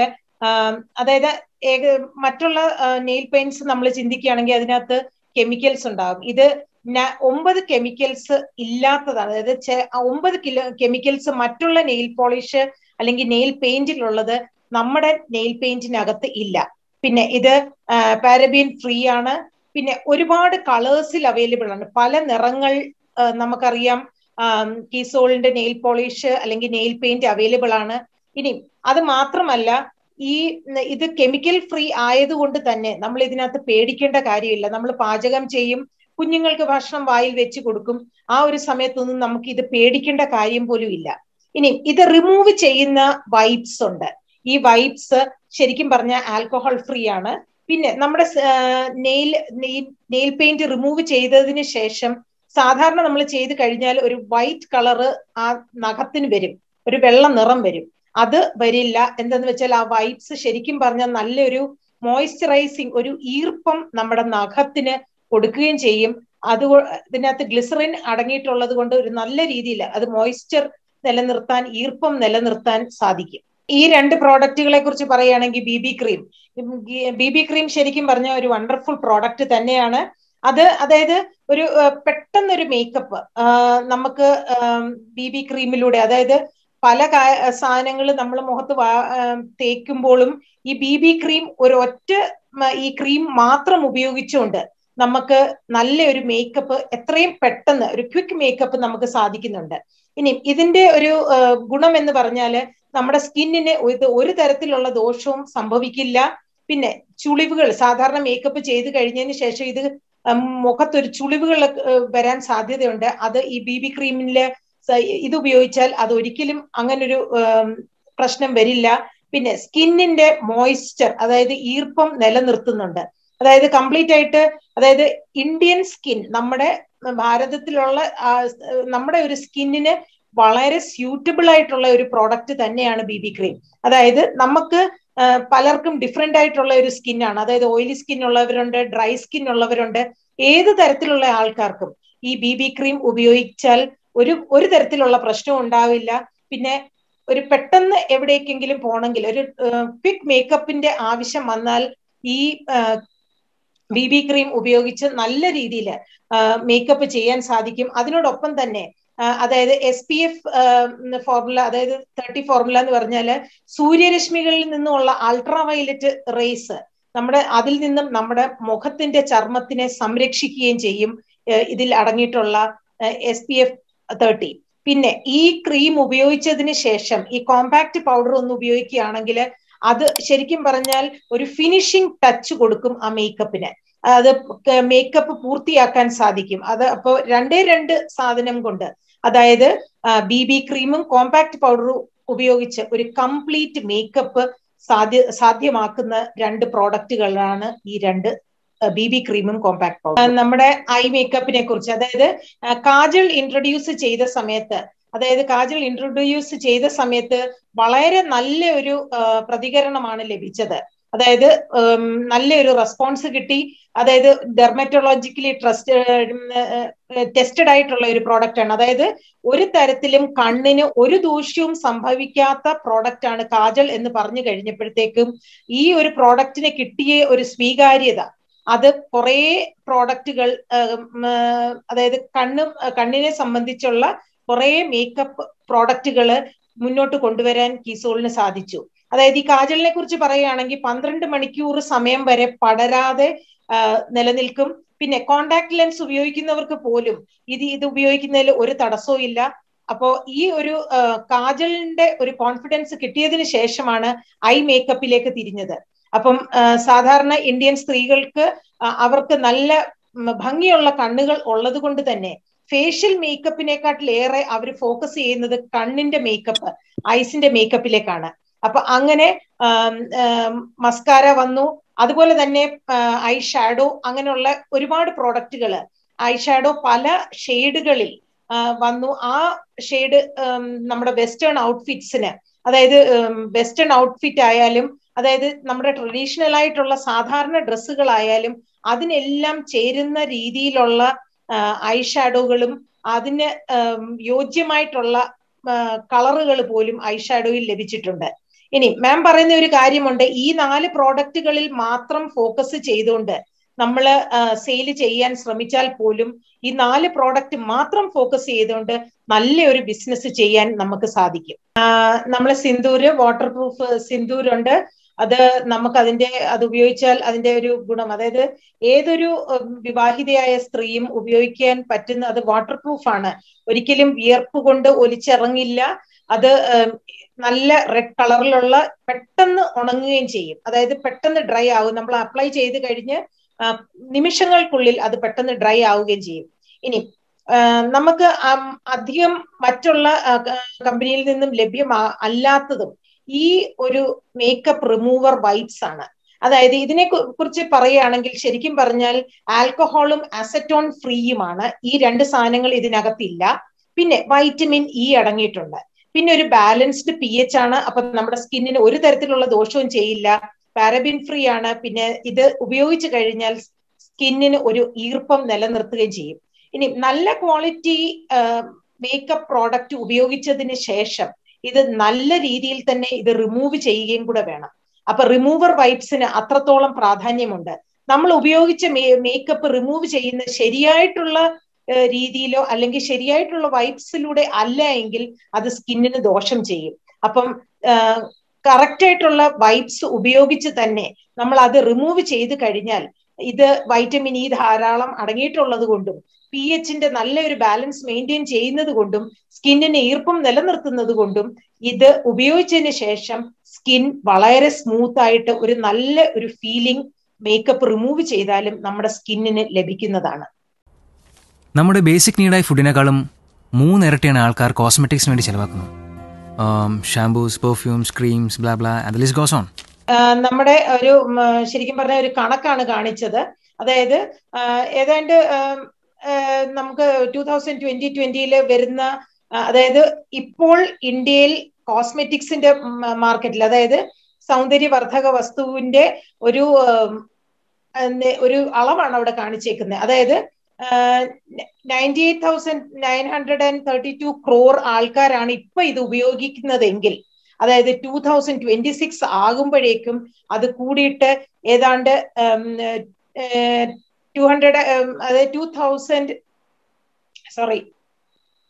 അതായത് ഏക മറ്റുള്ള നെയിൽ പെയിന്റ്സ് നമ്മൾ ചിന്തിക്കുകയാണെങ്കിൽ അതിനകത്ത് കെമിക്കൽസ് ഉണ്ടാകും ഇത് ഒമ്പത് കെമിക്കൽസ് ഇല്ലാത്തതാണ് അതായത് ഒമ്പത് കിലോ കെമിക്കൽസ് മറ്റുള്ള നെയിൽ പോളിഷ് അല്ലെങ്കിൽ നെയിൽ പെയിന്റിലുള്ളത് നമ്മുടെ നെയിൽ പെയിന്റിനകത്ത് ഇല്ല പിന്നെ ഇത് പാരബീൻ ഫ്രീ ആണ് പിന്നെ ഒരുപാട് കളേഴ്സിൽ അവൈലബിൾ ആണ് പല നിറങ്ങൾ നമുക്കറിയാം കീസോളിന്റെ നെയിൽ പോളിഷ് അല്ലെങ്കിൽ നെയിൽ പെയിന്റ് അവൈലബിൾ ആണ് ഇനി അത് മാത്രമല്ല ഈ ഇത് കെമിക്കൽ ഫ്രീ ആയതുകൊണ്ട് തന്നെ നമ്മൾ ഇതിനകത്ത് പേടിക്കേണ്ട കാര്യമില്ല നമ്മൾ പാചകം ചെയ്യും കുഞ്ഞുങ്ങൾക്ക് ഭക്ഷണം വായിൽ വെച്ച് കൊടുക്കും ആ ഒരു സമയത്തൊന്നും നമുക്ക് ഇത് പേടിക്കേണ്ട കാര്യം പോലും ഇല്ല ഇനി ഇത് റിമൂവ് ചെയ്യുന്ന വൈപ്സ് ഉണ്ട് ഈ വൈപ്സ് ശരിക്കും പറഞ്ഞ ആൽക്കഹോൾ ഫ്രീ ആണ് പിന്നെ നമ്മുടെ നെയിൽ നെയിൽ പെയിന്റ് റിമൂവ് ചെയ്തതിന് ശേഷം സാധാരണ നമ്മൾ ചെയ്ത് കഴിഞ്ഞാൽ ഒരു വൈറ്റ് കളറ് ആ നഖത്തിന് വരും ഒരു വെള്ള നിറം വരും അത് വരില്ല എന്തെന്ന് വെച്ചാൽ ആ വൈപ്സ് ശരിക്കും പറഞ്ഞാൽ നല്ലൊരു മോയ്സ്ചറൈസിങ് ഒരു ഈർപ്പം നമ്മുടെ നഖത്തിന് കൊടുക്കുകയും ചെയ്യും അത് ഇതിനകത്ത് ഗ്ലിസറിൻ അടങ്ങിയിട്ടുള്ളത് കൊണ്ട് ഒരു നല്ല രീതിയിൽ അത് മോയ്സ്ചർ നിലനിർത്താൻ ഈർപ്പം നിലനിർത്താൻ സാധിക്കും ഈ രണ്ട് പ്രോഡക്റ്റുകളെ കുറിച്ച് പറയുകയാണെങ്കിൽ B B cream B B cream ശരിക്കും പറഞ്ഞ ഒരു വണ്ടർഫുൾ പ്രോഡക്റ്റ് തന്നെയാണ് അത് അതായത് ഒരു പെട്ടെന്നൊരു മേക്കപ്പ് നമുക്ക് ബി ബി ക്രീമിലൂടെ അതായത് പല സാധനങ്ങൾ നമ്മൾ മുഖത്ത് തേക്കുമ്പോഴും ഈ ബി ബി ക്രീം ഒരു ഒറ്റ ഈ ക്രീം മാത്രം ഉപയോഗിച്ചുകൊണ്ട് നമുക്ക് നല്ല ഒരു മേക്കപ്പ് എത്രയും പെട്ടെന്ന് ഒരു ക്വിക്ക് മേക്കപ്പ് നമുക്ക് സാധിക്കുന്നുണ്ട് ഇനി ഇതിന്റെ ഒരു ഗുണം എന്ന് പറഞ്ഞാല് നമ്മുടെ സ്കിന്നിന് ഇത് ഒരു തരത്തിലുള്ള ദോഷവും സംഭവിക്കില്ല പിന്നെ ചുളിവുകൾ സാധാരണ മേക്കപ്പ് ചെയ്ത് കഴിഞ്ഞതിന് ശേഷം ഇത് മുഖത്തൊരു ചുളിവുകൾ വരാൻ സാധ്യതയുണ്ട് അത് ഈ ബി ബി ക്രീമില് ഇത് ഉപയോഗിച്ചാൽ അത് ഒരിക്കലും അങ്ങനൊരു പ്രശ്നം വരില്ല പിന്നെ സ്കിന്നിന്റെ മോയ്സ്ചർ അതായത് ഈർപ്പം നിലനിർത്തുന്നുണ്ട് അതായത് കംപ്ലീറ്റ് ആയിട്ട് അതായത് ഇന്ത്യൻ സ്കിൻ നമ്മുടെ ഭാരതത്തിലുള്ള നമ്മുടെ ഒരു സ്കിന്നിന് വളരെ സ്യൂട്ടബിൾ ആയിട്ടുള്ള ഒരു പ്രോഡക്റ്റ് തന്നെയാണ് ബി ബി ക്രീം അതായത് നമുക്ക് പലർക്കും ഡിഫറെന്റ് ആയിട്ടുള്ള ഒരു സ്കിന്നാണ് അതായത് ഓയിലി സ്കിൻ ഉള്ളവരുണ്ട് ഡ്രൈ സ്കിൻ ഉള്ളവരുണ്ട് ഏത് തരത്തിലുള്ള ആൾക്കാർക്കും ഈ ബി ബി ക്രീം ഉപയോഗിച്ചാൽ ഒരു ഒരു തരത്തിലുള്ള പ്രശ്നവും ഉണ്ടാവില്ല പിന്നെ ഒരു പെട്ടെന്ന് എവിടേക്കെങ്കിലും പോകണമെങ്കിൽ ഒരു ക്വിക്ക് മേക്കപ്പിന്റെ ആവശ്യം വന്നാൽ ഈ ബി ബി ക്രീം ഉപയോഗിച്ച് നല്ല രീതിയിൽ മേക്കപ്പ് ചെയ്യാൻ സാധിക്കും അതിനോടൊപ്പം തന്നെ അതായത് എസ് പി എഫ് ഫോർമുല അതായത് തേർട്ടി ഫോർമുല എന്ന് പറഞ്ഞാൽ സൂര്യരശ്മികളിൽ നിന്നുള്ള അൾട്രാ വയലറ്റ് റേസ് നമ്മുടെ അതിൽ നിന്നും നമ്മുടെ മുഖത്തിന്റെ ചർമ്മത്തിനെ സംരക്ഷിക്കുകയും ചെയ്യും ഇതിൽ അടങ്ങിയിട്ടുള്ള എസ് പി എഫ് തേർട്ടി പിന്നെ ഈ ക്രീം ഉപയോഗിച്ചതിന് ശേഷം ഈ കോമ്പാക്ട് പൗഡർ ഒന്ന് ഉപയോഗിക്കുകയാണെങ്കിൽ അത് ശരിക്കും പറഞ്ഞാൽ ഒരു ഫിനിഷിംഗ് ടച്ച് കൊടുക്കും ആ മേക്കപ്പിന് അത് മേക്കപ്പ് പൂർത്തിയാക്കാൻ സാധിക്കും അത് അപ്പോൾ രണ്ടേ രണ്ട് സാധനം കൊണ്ട് അതായത് ബി ബി ക്രീമും കോമ്പാക്ട് പൗഡറും ഉപയോഗിച്ച് ഒരു കംപ്ലീറ്റ് മേക്കപ്പ് സാധ്യ സാധ്യമാക്കുന്ന രണ്ട് പ്രോഡക്റ്റുകളാണ് ഈ രണ്ട് ബി ബി ക്രീമും കോമ്പാക്ട് പൗഡർ നമ്മുടെ ഐ മേക്കപ്പിനെ കുറിച്ച് അതായത് കാജൽ ഇൻട്രൊഡ്യൂസ് ചെയ്ത സമയത്ത് അതായത് കാജൽ ഇൻട്രൊഡ്യൂസ് ചെയ്ത സമയത്ത് വളരെ നല്ല ഒരു പ്രതികരണമാണ് ലഭിച്ചത് അതായത് നല്ലൊരു റെസ്പോൺസ് കിട്ടി അതായത് ഡെർമറ്റോളജിക്കലി ട്രസ്റ്റ് ടെസ്റ്റഡ് ആയിട്ടുള്ള ഒരു പ്രോഡക്റ്റ് ആണ് അതായത് ഒരു തരത്തിലും കണ്ണിന് ഒരു ദൂഷ്യവും സംഭവിക്കാത്ത പ്രോഡക്റ്റ് ആണ് കാജൽ എന്ന് പറഞ്ഞു കഴിഞ്ഞപ്പോഴത്തേക്കും ഈ ഒരു പ്രോഡക്റ്റിന് കിട്ടിയ ഒരു സ്വീകാര്യത അത് കുറേ പ്രോഡക്റ്റുകൾ അതായത് കണ്ണ് കണ്ണിനെ സംബന്ധിച്ചുള്ള കുറേ മേക്കപ്പ് പ്രോഡക്റ്റുകൾ മുന്നോട്ട് കൊണ്ടുവരാൻ കീസോളിന് സാധിച്ചു അതായത് ഈ കാജലിനെ കുറിച്ച് പറയുകയാണെങ്കിൽ പന്ത്രണ്ട് മണിക്കൂർ സമയം വരെ പടരാതെ നിലനിൽക്കും പിന്നെ കോണ്ടാക്ട് ലെൻസ് ഉപയോഗിക്കുന്നവർക്ക് പോലും ഇത് ഇത് ഉപയോഗിക്കുന്നതിൽ ഒരു തടസ്സവും ഇല്ല അപ്പോ ഈ ഒരു കാജലിന്റെ ഒരു കോൺഫിഡൻസ് കിട്ടിയതിന് ശേഷമാണ് ഐ മേക്കപ്പിലേക്ക് തിരിഞ്ഞത് അപ്പം സാധാരണ ഇന്ത്യൻ സ്ത്രീകൾക്ക് അവർക്ക് നല്ല ഭംഗിയുള്ള കണ്ണുകൾ ഉള്ളത് കൊണ്ട് തന്നെ ഫേഷ്യൽ മേക്കപ്പിനെക്കാട്ടിലേറെ അവർ ഫോക്കസ് ചെയ്യുന്നത് കണ്ണിന്റെ മേക്കപ്പ് ഐസിന്റെ മേക്കപ്പിലേക്കാണ് അപ്പൊ അങ്ങനെ മസ്കാര വന്നു അതുപോലെ തന്നെ ഐ ഷാഡോ അങ്ങനെയുള്ള ഒരുപാട് പ്രോഡക്റ്റുകൾ ഐ ഷാഡോ പല ഷെയ്ഡുകളിൽ വന്നു ആ ഷെയ്ഡ് നമ്മുടെ വെസ്റ്റേൺ ഔട്ട്ഫിറ്റ്സിന് അതായത് വെസ്റ്റേൺ ഔട്ട്ഫിറ്റ് ആയാലും അതായത് നമ്മുടെ ട്രഡീഷണൽ ആയിട്ടുള്ള സാധാരണ ഡ്രസ്സുകളായാലും അതിനെല്ലാം ചേരുന്ന രീതിയിലുള്ള ഐ ഷാഡോകളും അതിന് യോജ്യമായിട്ടുള്ള കളറുകൾ പോലും ഐ ഷാഡോയിൽ ലഭിച്ചിട്ടുണ്ട് ഇനി മാം പറയുന്ന ഒരു കാര്യമുണ്ട് ഈ നാല് പ്രോഡക്റ്റുകളിൽ മാത്രം ഫോക്കസ് ചെയ്തുകൊണ്ട് നമ്മൾ സെയിൽ ചെയ്യാൻ ശ്രമിച്ചാൽ പോലും ഈ നാല് പ്രോഡക്റ്റ് മാത്രം ഫോക്കസ് ചെയ്തുകൊണ്ട് നല്ലൊരു ബിസിനസ് ചെയ്യാൻ നമുക്ക് സാധിക്കും നമ്മളെ സിന്ദൂര് വാട്ടർ പ്രൂഫ് സിന്ദൂരുണ്ട് അത് നമുക്ക് അതിന്റെ അത് ഉപയോഗിച്ചാൽ അതിന്റെ ഒരു ഗുണം അതായത് ഏതൊരു വിവാഹിതയായ സ്ത്രീയും ഉപയോഗിക്കാൻ പറ്റുന്ന അത് വാട്ടർ പ്രൂഫ് ആണ് ഒരിക്കലും വിയർപ്പ് കൊണ്ട് ഒലിച്ചിറങ്ങില്ല അത് നല്ല റെഡ് കളറിലുള്ള പെട്ടെന്ന് ഉണങ്ങുകയും ചെയ്യും അതായത് പെട്ടെന്ന് ഡ്രൈ ആകും നമ്മൾ അപ്ലൈ ചെയ്ത് കഴിഞ്ഞ് നിമിഷങ്ങൾക്കുള്ളിൽ അത് പെട്ടെന്ന് ഡ്രൈ ആവുകയും ചെയ്യും ഇനി നമുക്ക് അധികം മറ്റുള്ള കമ്പനിയിൽ നിന്നും ലഭ്യം അല്ലാത്തതും ഈ ഒരു മേക്കപ്പ് റിമൂവർ വൈപ്സ് ആണ് അതായത് ഇതിനെ കുറിച്ച് പറയുകയാണെങ്കിൽ ശരിക്കും പറഞ്ഞാൽ ആൽക്കഹോളും അസറ്റോൺ ഫ്രീയുമാണ് ഈ രണ്ട് സാധനങ്ങൾ ഇതിനകത്തില്ല പിന്നെ വൈറ്റമിൻ ഇ അടങ്ങിയിട്ടുണ്ട് പിന്നെ ഒരു ബാലൻസ്ഡ് പി എച്ച് ആണ് അപ്പൊ നമ്മുടെ സ്കിന്നിന് ഒരു തരത്തിലുള്ള ദോഷവും ചെയ്യില്ല പാരബിൻ ഫ്രീ ആണ് പിന്നെ ഇത് ഉപയോഗിച്ചു കഴിഞ്ഞാൽ സ്കിന്നിന് ഒരു ഈർപ്പം നിലനിർത്തുകയും ചെയ്യും ഇനി നല്ല ക്വാളിറ്റി മേക്കപ്പ് പ്രോഡക്റ്റ് ഉപയോഗിച്ചതിന് ശേഷം ഇത് നല്ല രീതിയിൽ തന്നെ ഇത് റിമൂവ് ചെയ്യുകയും കൂടെ വേണം അപ്പൊ റിമൂവർ വൈപ്സിന് അത്രത്തോളം പ്രാധാന്യമുണ്ട് നമ്മൾ ഉപയോഗിച്ച മേക്കപ്പ് റിമൂവ് ചെയ്യുന്ന ശരിയായിട്ടുള്ള രീതിയിലോ അല്ലെങ്കിൽ ശരിയായിട്ടുള്ള വൈപ്സിലൂടെ അല്ല എങ്കിൽ അത് സ്കിന്നിന് ദോഷം ചെയ്യും അപ്പം കറക്റ്റ് ആയിട്ടുള്ള വൈപ്സ് ഉപയോഗിച്ച് തന്നെ നമ്മൾ അത് റിമൂവ് ചെയ്ത് കഴിഞ്ഞാൽ ഇത് വൈറ്റമിൻ ഇ ധാരാളം അടങ്ങിയിട്ടുള്ളത് കൊണ്ടും പി എച്ചിന്റെ നല്ലൊരു ബാലൻസ് മെയിൻറ്റെയിൻ ചെയ്യുന്നത് കൊണ്ടും സ്കിന്നിന് ഈർപ്പം നിലനിർത്തുന്നത് കൊണ്ടും ഇത് ഉപയോഗിച്ചതിന് ശേഷം സ്കിൻ വളരെ സ്മൂത്ത് ആയിട്ട് ഒരു നല്ല ഒരു ഫീലിംഗ് മേക്കപ്പ് റിമൂവ് ചെയ്താലും നമ്മുടെ സ്കിന്നിന് ലഭിക്കുന്നതാണ് നമ്മുടെ ബേസിക് നീഡായ ഫുഡിനേക്കാളും മൂന്നിരട്ടിയാണ് ആൾക്കാർ കോസ്മെറ്റിക്സിന് വേണ്ടി ചെലവാക്കുന്നത് shampoos perfumes creams blah blah അത് ലിസ്റ്റ് ഗോസ് ഓൺ നമ്മുടെ ഒരു ശരിക്കും പറഞ്ഞ ഒരു കണക്കാണ് കാണിച്ചത് അതായത് ഏതാണ്ട് നമുക്ക് ടൂ തൗസൻഡ് ട്വന്റി ട്വന്റിയിൽ വരുന്ന അതായത് ഇപ്പോൾ ഇന്ത്യയിൽ കോസ്മെറ്റിക്സിന്റെ മാർക്കറ്റിൽ അതായത് സൗന്ദര്യവർദ്ധക വസ്തുവിന്റെ ഒരു ഒരു അളവാണ് അവിടെ കാണിച്ചേക്കുന്നത് അതായത് ninety eight thousand nine hundred and thirty two crore ആൾക്കാരാണ് ഇപ്പൊ ഇത് ഉപയോഗിക്കുന്നതെങ്കിൽ അതായത് ടൂ തൗസൻഡ് ട്വന്റി സിക്സ് ആകുമ്പോഴേക്കും അത് കൂടിയിട്ട് ഏതാണ്ട് ടു ഹൺഡ്രഡ് അതായത് ടൂ തൗസൻഡ് സോറി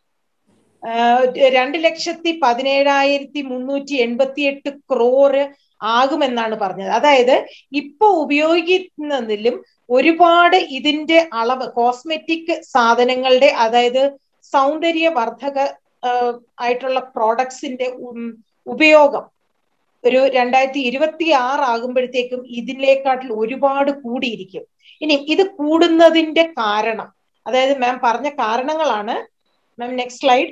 രണ്ട് ലക്ഷത്തി പതിനേഴായിരത്തി മുന്നൂറ്റി എൺപത്തി എട്ട് ക്രോറ് ആകുമെന്നാണ് പറഞ്ഞത് അതായത് ഇപ്പൊ ഉപയോഗിക്കുന്നതിലും ഒരുപാട് ഇതിന്റെ അളവ് കോസ്മെറ്റിക് സാധനങ്ങളുടെ അതായത് സൗന്ദര്യവർദ്ധക ആയിട്ടുള്ള പ്രോഡക്ട്സിന്റെ ഉപയോഗം ഒരു രണ്ടായിരത്തി ഇരുപത്തി ആറ് ആകുമ്പോഴത്തേക്കും ഇതിലേക്കാട്ടിൽ ഒരുപാട് കൂടിയിരിക്കും ഇനി ഇത് കൂടുന്നതിന്റെ കാരണം അതായത് മാം പറഞ്ഞ കാരണങ്ങളാണ് മാം നെക്സ്റ്റ് സ്ലൈഡ്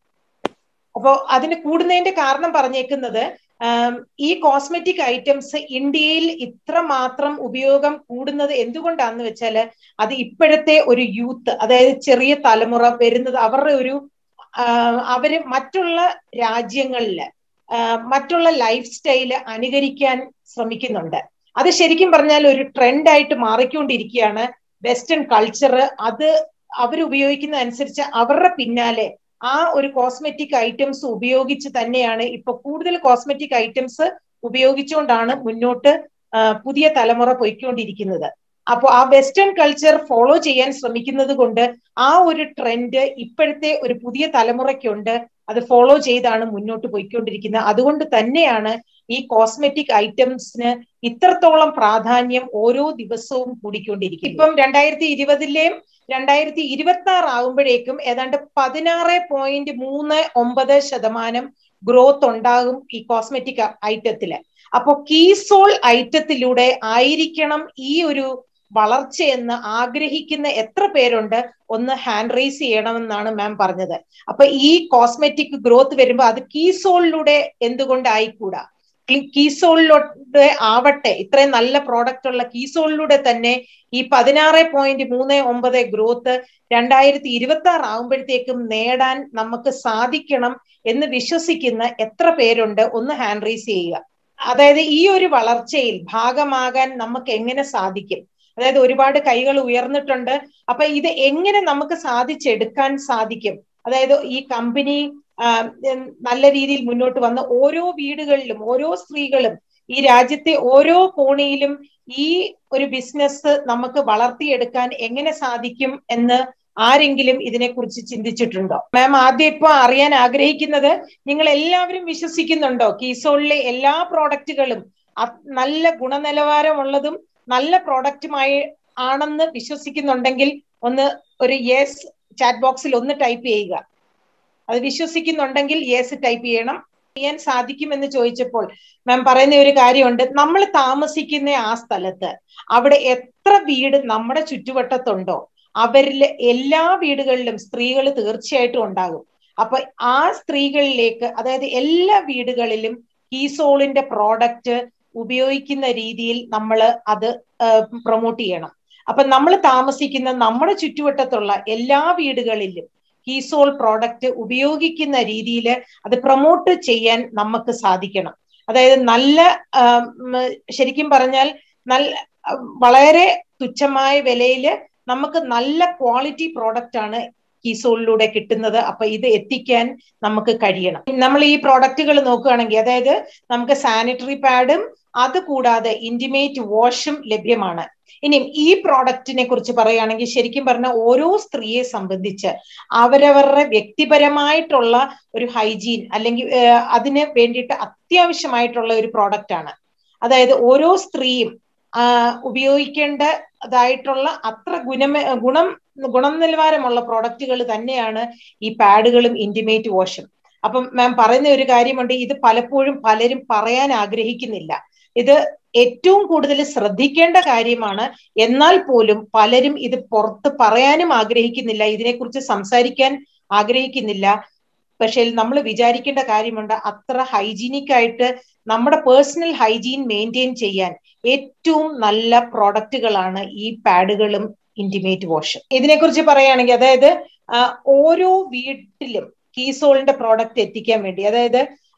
അപ്പോ അതിന് കൂടുന്നതിന്റെ കാരണം പറഞ്ഞേക്കുന്നത് ഈ കോസ്മെറ്റിക് ഐറ്റംസ് ഇന്ത്യയിൽ ഇത്ര മാത്രം ഉപയോഗം കൂടുന്നത് എന്തുകൊണ്ടാന്ന് വെച്ചാല് അത് ഇപ്പോഴത്തെ ഒരു യൂത്ത് അതായത് ചെറിയ തലമുറ വരുന്നത് അവരുടെ ഒരു അവര് മറ്റുള്ള രാജ്യങ്ങളില് മറ്റുള്ള ലൈഫ് സ്റ്റൈല് അനുകരിക്കാൻ ശ്രമിക്കുന്നുണ്ട് അത് ശരിക്കും പറഞ്ഞാൽ ഒരു ട്രെൻഡ് ആയിട്ട് മാറിക്കൊണ്ടിരിക്കുകയാണ് വെസ്റ്റേൺ കൾച്ചർ അത് അവരുപയോഗിക്കുന്ന അനുസരിച്ച് അവരുടെ പിന്നാലെ ആ ഒരു കോസ്മെറ്റിക് ഐറ്റംസ് ഉപയോഗിച്ച് തന്നെയാണ് ഇപ്പൊ കൂടുതൽ കോസ്മെറ്റിക് ഐറ്റംസ് ഉപയോഗിച്ചുകൊണ്ടാണ് മുന്നോട്ട് പുതിയ തലമുറ പോയിക്കൊണ്ടിരിക്കുന്നത് അപ്പോൾ ആ വെസ്റ്റേൺ കൾച്ചർ ഫോളോ ചെയ്യാൻ ശ്രമിക്കുന്നത് കൊണ്ട് ആ ഒരു ട്രെൻഡ് ഇപ്പോഴത്തെ ഒരു പുതിയ തലമുറയ്ക്കുണ്ട് അത് ഫോളോ ചെയ്താണ് മുന്നോട്ട് പോയിക്കൊണ്ടിരിക്കുന്നത് അതുകൊണ്ട് തന്നെയാണ് ഈ കോസ്മെറ്റിക് ഐറ്റംസിന് ഇത്രത്തോളം പ്രാധാന്യം ഓരോ ദിവസവും കൂടിക്കൊണ്ടിരിക്കും ഇപ്പം രണ്ടായിരത്തി ഇരുപതിലെയും രണ്ടായിരത്തി ഇരുപത്തി ആറ് ആകുമ്പോഴേക്കും ഏതാണ്ട് പതിനാറ് പോയിന്റ് മൂന്ന് ഒമ്പത് ശതമാനം ഗ്രോത്ത് ഉണ്ടാകും ഈ കോസ്മെറ്റിക് ഐറ്റത്തില് അപ്പോ കീസോൾ ഐറ്റത്തിലൂടെ ആയിരിക്കണം ഈ ഒരു വളർച്ചയെന്ന് ആഗ്രഹിക്കുന്ന എത്ര പേരുണ്ട് ഒന്ന് ഹാൻഡ് റൈസ് ചെയ്യണമെന്നാണ് മാം പറഞ്ഞത് അപ്പൊ ഈ കോസ്മെറ്റിക് ഗ്രോത്ത് വരുമ്പോൾ അത് കീസോളിലൂടെ എന്തുകൊണ്ട് ആയിക്കൂടാ കീസോളിലൂടെ ആവട്ടെ ഇത്രയും നല്ല പ്രോഡക്റ്റ് ഉള്ള കീസോളിലൂടെ തന്നെ ഈ പതിനാറ് പോയിന്റ് മൂന്ന് ഒമ്പത് ഗ്രോത്ത് രണ്ടായിരത്തി ഇരുപത്തി ആറ് ആകുമ്പോഴത്തേക്കും നേടാൻ നമുക്ക് സാധിക്കണം എന്ന് വിശ്വസിക്കുന്ന എത്ര പേരുണ്ട് ഒന്ന് ഹാൻഡ് റൈസ് ചെയ്യുക അതായത് ഈ ഒരു വളർച്ചയിൽ ഭാഗമാകാൻ നമുക്ക് എങ്ങനെ സാധിക്കും അതായത് ഒരുപാട് കൈകൾ ഉയർന്നിട്ടുണ്ട് അപ്പൊ ഇത് എങ്ങനെ നമുക്ക് സാധിച്ചെടുക്കാൻ സാധിക്കും അതായത് ഈ കമ്പനി നല്ല രീതിയിൽ മുന്നോട്ട് വന്ന ഓരോ വീടുകളിലും ഓരോ സ്ത്രീകളും ഈ രാജ്യത്തെ ഓരോ കോണിയിലും ഈ ഒരു ബിസിനസ് നമുക്ക് വളർത്തിയെടുക്കാൻ എങ്ങനെ സാധിക്കും എന്ന് ആരെങ്കിലും ഇതിനെക്കുറിച്ച് ചിന്തിച്ചിട്ടുണ്ടോ മാം ആദ്യം ഇപ്പൊ അറിയാൻ ആഗ്രഹിക്കുന്നത് നിങ്ങൾ എല്ലാവരും വിശ്വസിക്കുന്നുണ്ടോ കീസോളിലെ എല്ലാ പ്രോഡക്റ്റുകളും നല്ല ഗുണനിലവാരമുള്ളതും നല്ല പ്രോഡക്റ്റുമായി ആണെന്ന് വിശ്വസിക്കുന്നുണ്ടെങ്കിൽ ഒന്ന് ഒരു യെസ് ചാറ്റ് ബോക്സിൽ ഒന്ന് ടൈപ്പ് ചെയ്യുക അത് വിശ്വസിക്കുന്നുണ്ടെങ്കിൽ യെസ് ടൈപ്പ് ചെയ്യണം ചെയ്യാൻ സാധിക്കുമെന്ന് ചോദിച്ചപ്പോൾ മാം പറയുന്ന ഒരു കാര്യമുണ്ട് നമ്മൾ താമസിക്കുന്ന ആ സ്ഥലത്ത് അവിടെ എത്ര വീട് നമ്മുടെ ചുറ്റുവട്ടത്തുണ്ടോ അവരിൽ എല്ലാ വീടുകളിലും സ്ത്രീകൾ തീർച്ചയായിട്ടും ഉണ്ടാകും അപ്പൊ ആ സ്ത്രീകളിലേക്ക് അതായത് എല്ലാ വീടുകളിലും കീസോളിന്റെ പ്രോഡക്റ്റ് ഉപയോഗിക്കുന്ന രീതിയിൽ നമ്മൾ അത് പ്രൊമോട്ട് ചെയ്യണം അപ്പൊ നമ്മൾ താമസിക്കുന്ന നമ്മുടെ ചുറ്റുവട്ടത്തുള്ള എല്ലാ വീടുകളിലും കീസോൾ പ്രോഡക്റ്റ് ഉപയോഗിക്കുന്ന രീതിയിൽ അത് പ്രൊമോട്ട് ചെയ്യാൻ നമുക്ക് സാധിക്കണം അതായത് നല്ല ശരിക്കും പറഞ്ഞാൽ നല്ല വളരെ തുച്ഛമായ വിലയിൽ നമുക്ക് നല്ല ക്വാളിറ്റി പ്രോഡക്റ്റ് ആണ് കീസോളിലൂടെ കിട്ടുന്നത് അപ്പൊ ഇത് എത്തിക്കാൻ നമുക്ക് കഴിയണം നമ്മൾ ഈ പ്രോഡക്റ്റുകൾ നോക്കുകയാണെങ്കിൽ അതായത് നമുക്ക് സാനിറ്ററി പാഡും അത് കൂടാതെ ഇന്റിമേറ്റ് വാഷും ലഭ്യമാണ് ഇനി ഈ പ്രോഡക്റ്റിനെ കുറിച്ച് പറയുകയാണെങ്കിൽ ശരിക്കും പറഞ്ഞാൽ ഓരോ സ്ത്രീയെ സംബന്ധിച്ച് അവരവരുടെ വ്യക്തിപരമായിട്ടുള്ള ഒരു ഹൈജീൻ അല്ലെങ്കിൽ അതിന് വേണ്ടിയിട്ട് അത്യാവശ്യമായിട്ടുള്ള ഒരു പ്രോഡക്റ്റ് ആണ് അതായത് ഓരോ സ്ത്രീയും ഉപയോഗിക്കേണ്ടതായിട്ടുള്ള അത്ര ഗുണമേ ഗുണം ഗുണനിലവാരമുള്ള പ്രോഡക്റ്റുകൾ തന്നെയാണ് ഈ പാഡുകളും ഇന്റിമേറ്റ് വാഷും അപ്പം മാം പറയുന്ന ഒരു കാര്യമുണ്ട് ഇത് പലപ്പോഴും പലരും പറയാൻ ആഗ്രഹിക്കുന്നില്ല ഇത് ഏറ്റവും കൂടുതൽ ശ്രദ്ധിക്കേണ്ട കാര്യമാണ് എന്നാൽ പോലും പലരും ഇത് പുറത്ത് പറയാനും ആഗ്രഹിക്കുന്നില്ല ഇതിനെക്കുറിച്ച് സംസാരിക്കാൻ ആഗ്രഹിക്കുന്നില്ല പക്ഷേ നമ്മൾ വിചാരിക്കേണ്ട കാര്യമുണ്ട് അത്ര ഹൈജീനിക് ആയിട്ട് നമ്മുടെ പേഴ്സണൽ ഹൈജീൻ മെയിൻറ്റെയിൻ ചെയ്യാൻ ഏറ്റവും നല്ല പ്രോഡക്റ്റുകളാണ് ഈ പാഡുകളും ഇന്റിമേറ്റ് വാഷും ഇതിനെക്കുറിച്ച് പറയുകയാണെങ്കിൽ അതായത് ഓരോ വീട്ടിലും കീസോളിന്റെ പ്രോഡക്റ്റ് എത്തിക്കാൻ വേണ്ടി അതായത്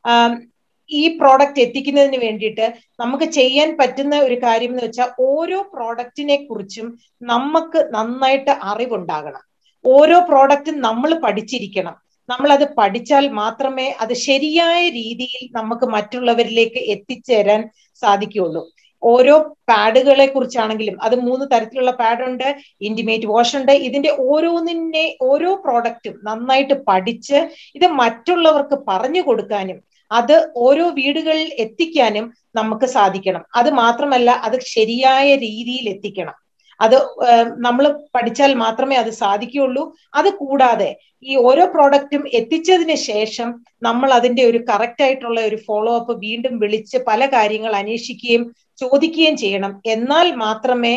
ഈ പ്രോഡക്റ്റ് എത്തിക്കുന്നതിന് വേണ്ടിയിട്ട് നമുക്ക് ചെയ്യാൻ പറ്റുന്ന ഒരു കാര്യം എന്ന് വെച്ചാൽ ഓരോ പ്രോഡക്റ്റിനെ കുറിച്ചും നമുക്ക് നന്നായിട്ട് അറിവുണ്ടാകണം ഓരോ പ്രോഡക്റ്റും നമ്മൾ പഠിച്ചിരിക്കണം നമ്മൾ അത് പഠിച്ചാൽ മാത്രമേ അത് ശരിയായ രീതിയിൽ നമുക്ക് മറ്റുള്ളവരിലേക്ക് എത്തിച്ചേരാൻ സാധിക്കുകയുള്ളൂ ഓരോ പാഡുകളെ കുറിച്ചാണെങ്കിലും അത് മൂന്ന് തരത്തിലുള്ള പാഡുണ്ട് ഇന്റിമേറ്റ് വാഷ് ഉണ്ട് ഇതിന്റെ ഓരോന്നിനെ ഓരോ പ്രോഡക്റ്റും നന്നായിട്ട് പഠിച്ച് ഇത് മറ്റുള്ളവർക്ക് പറഞ്ഞു കൊടുക്കാനും അത് ഓരോ വീടുകളിൽ എത്തിക്കാനും നമുക്ക് സാധിക്കണം അത് മാത്രമല്ല അത് ശരിയായ രീതിയിൽ എത്തിക്കണം അത് നമ്മൾ പഠിച്ചാൽ മാത്രമേ അത് സാധിക്കുകയുള്ളൂ അത് കൂടാതെ ഈ ഓരോ പ്രോഡക്റ്റും എത്തിച്ചതിന് ശേഷം നമ്മൾ അതിന്റെ ഒരു കറക്റ്റ് ആയിട്ടുള്ള ഒരു ഫോളോ അപ്പ് വീണ്ടും വിളിച്ച് പല കാര്യങ്ങൾ അന്വേഷിക്കുകയും ചോദിക്കുകയും ചെയ്യണം എന്നാൽ മാത്രമേ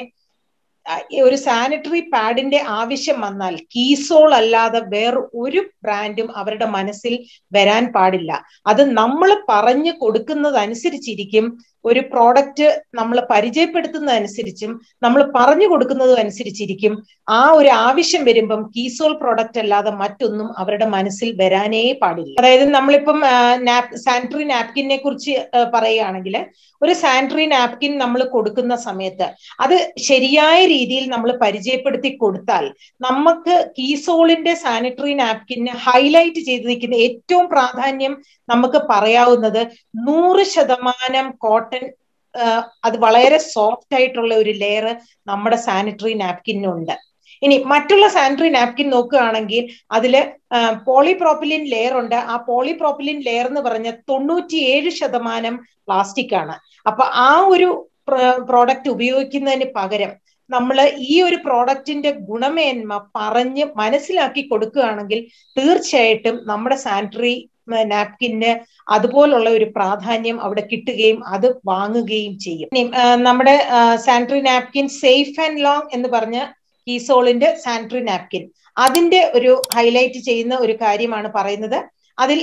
ഒരു സാനിറ്ററി പാഡിന്റെ ആവശ്യം വന്നാൽ കീസോൾ അല്ലാതെ വേറെ ഒരു ബ്രാൻഡും അവരുടെ മനസ്സിൽ വരാൻ പാടില്ല അത് നമ്മൾ പറഞ്ഞു കൊടുക്കുന്നതനുസരിച്ചിരിക്കും ഒരു പ്രോഡക്റ്റ് നമ്മൾ പരിചയപ്പെടുത്തുന്നതനുസരിച്ചും നമ്മൾ പറഞ്ഞു കൊടുക്കുന്നതും അനുസരിച്ചിരിക്കും ആ ഒരു ആവശ്യം വരുമ്പം കീസോൾ പ്രോഡക്റ്റ് അല്ലാതെ മറ്റൊന്നും അവരുടെ മനസ്സിൽ വരാനേ പാടില്ല അതായത് നമ്മളിപ്പം സാനിറ്ററി നാപ്കിനെ കുറിച്ച് പറയുകയാണെങ്കിൽ ഒരു സാനിറ്ററി നാപ്കിൻ നമ്മൾ കൊടുക്കുന്ന സമയത്ത് അത് ശരിയായ രീതിയിൽ നമ്മൾ പരിചയപ്പെടുത്തി കൊടുത്താൽ നമുക്ക് കീസോളിന്റെ സാനിറ്ററി നാപ്കിന് ഹൈലൈറ്റ് ചെയ്ത് നിൽക്കുന്ന ഏറ്റവും പ്രാധാന്യം നമുക്ക് പറയാവുന്നത് നൂറ് ശതമാനം കോട്ടൺ അത് വളരെ സോഫ്റ്റ് ആയിട്ടുള്ള ഒരു ലെയർ നമ്മുടെ സാനിറ്ററി നാപ്കിനുണ്ട് ഇനി മറ്റുള്ള സാനിറ്ററി നാപ്കിൻ നോക്കുകയാണെങ്കിൽ അതില് പോളിപ്രോപ്പിലിൻ ലെയർ ഉണ്ട് ആ പോളിപ്രോപ്പിലിൻ ലെയർ എന്ന് പറഞ്ഞ തൊണ്ണൂറ്റിയേഴ് ശതമാനം പ്ലാസ്റ്റിക് ആണ് അപ്പൊ ആ ഒരു പ്രോഡക്റ്റ് ഉപയോഗിക്കുന്നതിന് പകരം നമ്മൾ ഈ ഒരു പ്രോഡക്റ്റിന്റെ ഗുണമേന്മ പറഞ്ഞ് മനസ്സിലാക്കി കൊടുക്കുകയാണെങ്കിൽ തീർച്ചയായിട്ടും നമ്മുടെ സാനിറ്ററി നാപ്കിന് അതുപോലുള്ള ഒരു പ്രാധാന്യം അവിടെ കിട്ടുകയും അത് വാങ്ങുകയും ചെയ്യും നമ്മുടെ sanitary napkin safe and long എന്ന് പറഞ്ഞ കീസോളിന്റെ സാനിറ്ററി നാപ്കിൻ അതിന്റെ ഒരു ഹൈലൈറ്റ് ചെയ്യുന്ന ഒരു കാര്യമാണ് പറയുന്നത് അതിൽ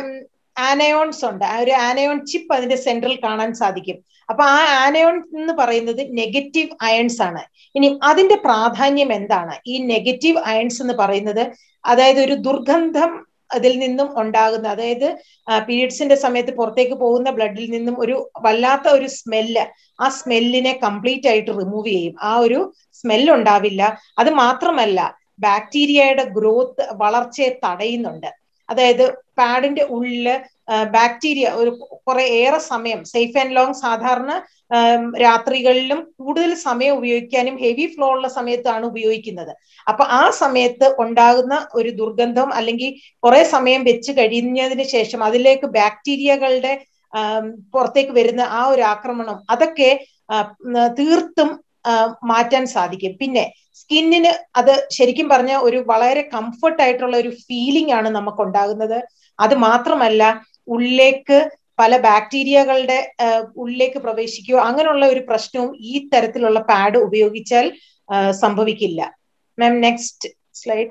ആനയോൺസ് ഉണ്ട് ആ ഒരു ആനയോൺ ചിപ്പ് അതിന്റെ സെൻട്രൽ കാണാൻ സാധിക്കും അപ്പൊ ആ ആനയോൺ എന്ന് പറയുന്നത് നെഗറ്റീവ് അയൺസ് ആണ് ഇനി അതിന്റെ പ്രാധാന്യം എന്താണ് ഈ നെഗറ്റീവ് അയൺസ് എന്ന് പറയുന്നത് അതായത് ഒരു ദുർഗന്ധം അതിൽ നിന്നും ഉണ്ടാകുന്ന അതായത് പീരീഡ്സിന്റെ സമയത്ത് പുറത്തേക്ക് പോകുന്ന ബ്ലഡിൽ നിന്നും ഒരു വല്ലാത്ത ഒരു സ്മെല്ല് ആ സ്മെല്ലിനെ കംപ്ലീറ്റ് ആയിട്ട് റിമൂവ് ചെയ്യും ആ ഒരു സ്മെല്ല് ഉണ്ടാവില്ല അത് മാത്രമല്ല ബാക്ടീരിയയുടെ ഗ്രോത്ത് വളർച്ചയെ തടയുന്നുണ്ട് അതായത് പാഡിന്റെ ഉള്ളില് ബാക്ടീരിയ ഒരു കുറെ ഏറെ സമയം സേഫ് ആൻഡ് ലോങ് സാധാരണ രാത്രികളിലും കൂടുതൽ സമയം ഉപയോഗിക്കാനും ഹെവി ഫ്ലോ ഉള്ള സമയത്താണ് ഉപയോഗിക്കുന്നത് അപ്പൊ ആ സമയത്ത് ഉണ്ടാകുന്ന ഒരു ദുർഗന്ധം അല്ലെങ്കിൽ കുറെ സമയം വെച്ച് കഴിഞ്ഞതിന് ശേഷം അതിലേക്ക് ബാക്ടീരിയകളുടെ പുറത്തേക്ക് വരുന്ന ആ ഒരു ആക്രമണം അതൊക്കെ തീർത്തും മാറ്റാൻ സാധിക്കും പിന്നെ സ്കിന്നിന് അത് ശരിക്കും പറഞ്ഞ ഒരു വളരെ കംഫർട്ട് ആയിട്ടുള്ള ഒരു ഫീലിംഗ് ആണ് നമുക്ക് ഉണ്ടാകുന്നത് അത് മാത്രമല്ല ഉള്ളിലേക്ക് പല ബാക്ടീരിയകളുടെ ഉള്ളിലേക്ക് പ്രവേശിക്കുകയോ അങ്ങനെയുള്ള ഒരു പ്രശ്നവും ഈ തരത്തിലുള്ള പാഡ് ഉപയോഗിച്ചാൽ സംഭവിക്കില്ല മാം നെക്സ്റ്റ് സ്ലൈഡ്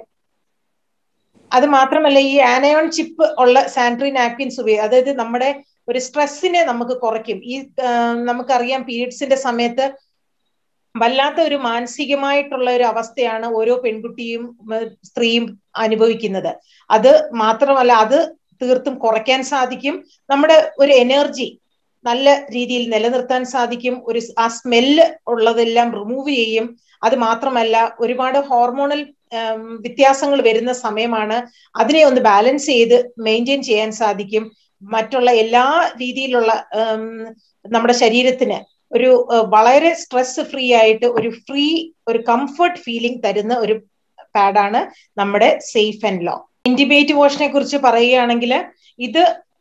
അത് മാത്രമല്ല ഈ ആനയോൺ ചിപ്പ് ഉള്ള സാനിറ്ററി നാപ്കിൻസ് ഉപയോഗിക്കും അതായത് നമ്മുടെ ഒരു സ്ട്രെസ്സിനെ നമുക്ക് കുറയ്ക്കും ഈ നമുക്കറിയാം പീരീഡ്സിന്റെ സമയത്ത് വല്ലാത്ത ഒരു മാനസികമായിട്ടുള്ള ഒരു അവസ്ഥയാണ് ഓരോ പെൺകുട്ടിയും സ്ത്രീയും അനുഭവിക്കുന്നത് അത് മാത്രമല്ല അത് തീർത്തും കുറയ്ക്കാൻ സാധിക്കും നമ്മുടെ ഒരു എനർജി നല്ല രീതിയിൽ നിലനിർത്താൻ സാധിക്കും ഒരു ആ സ്മെല്ല് ഉള്ളതെല്ലാം റിമൂവ് ചെയ്യും അത് മാത്രമല്ല ഒരുപാട് ഹോർമോണൽ വ്യത്യാസങ്ങൾ വരുന്ന സമയമാണ് അതിനെ ഒന്ന് ബാലൻസ് ചെയ്ത് മെയിൻറ്റെയിൻ ചെയ്യാൻ സാധിക്കും മറ്റുള്ള എല്ലാ രീതിയിലുള്ള നമ്മുടെ ശരീരത്തിന് ഒരു വളരെ സ്ട്രെസ് ഫ്രീ ആയിട്ട് ഒരു ഫ്രീ ഒരു കംഫർട്ട് ഫീലിംഗ് തരുന്ന ഒരു പാഡാണ് നമ്മുടെ സേഫ് ആൻഡ് ലോ ഇന്റിമേറ്റ് വാഷിനെ കുറിച്ച് പറയുകയാണെങ്കിൽ ഇത്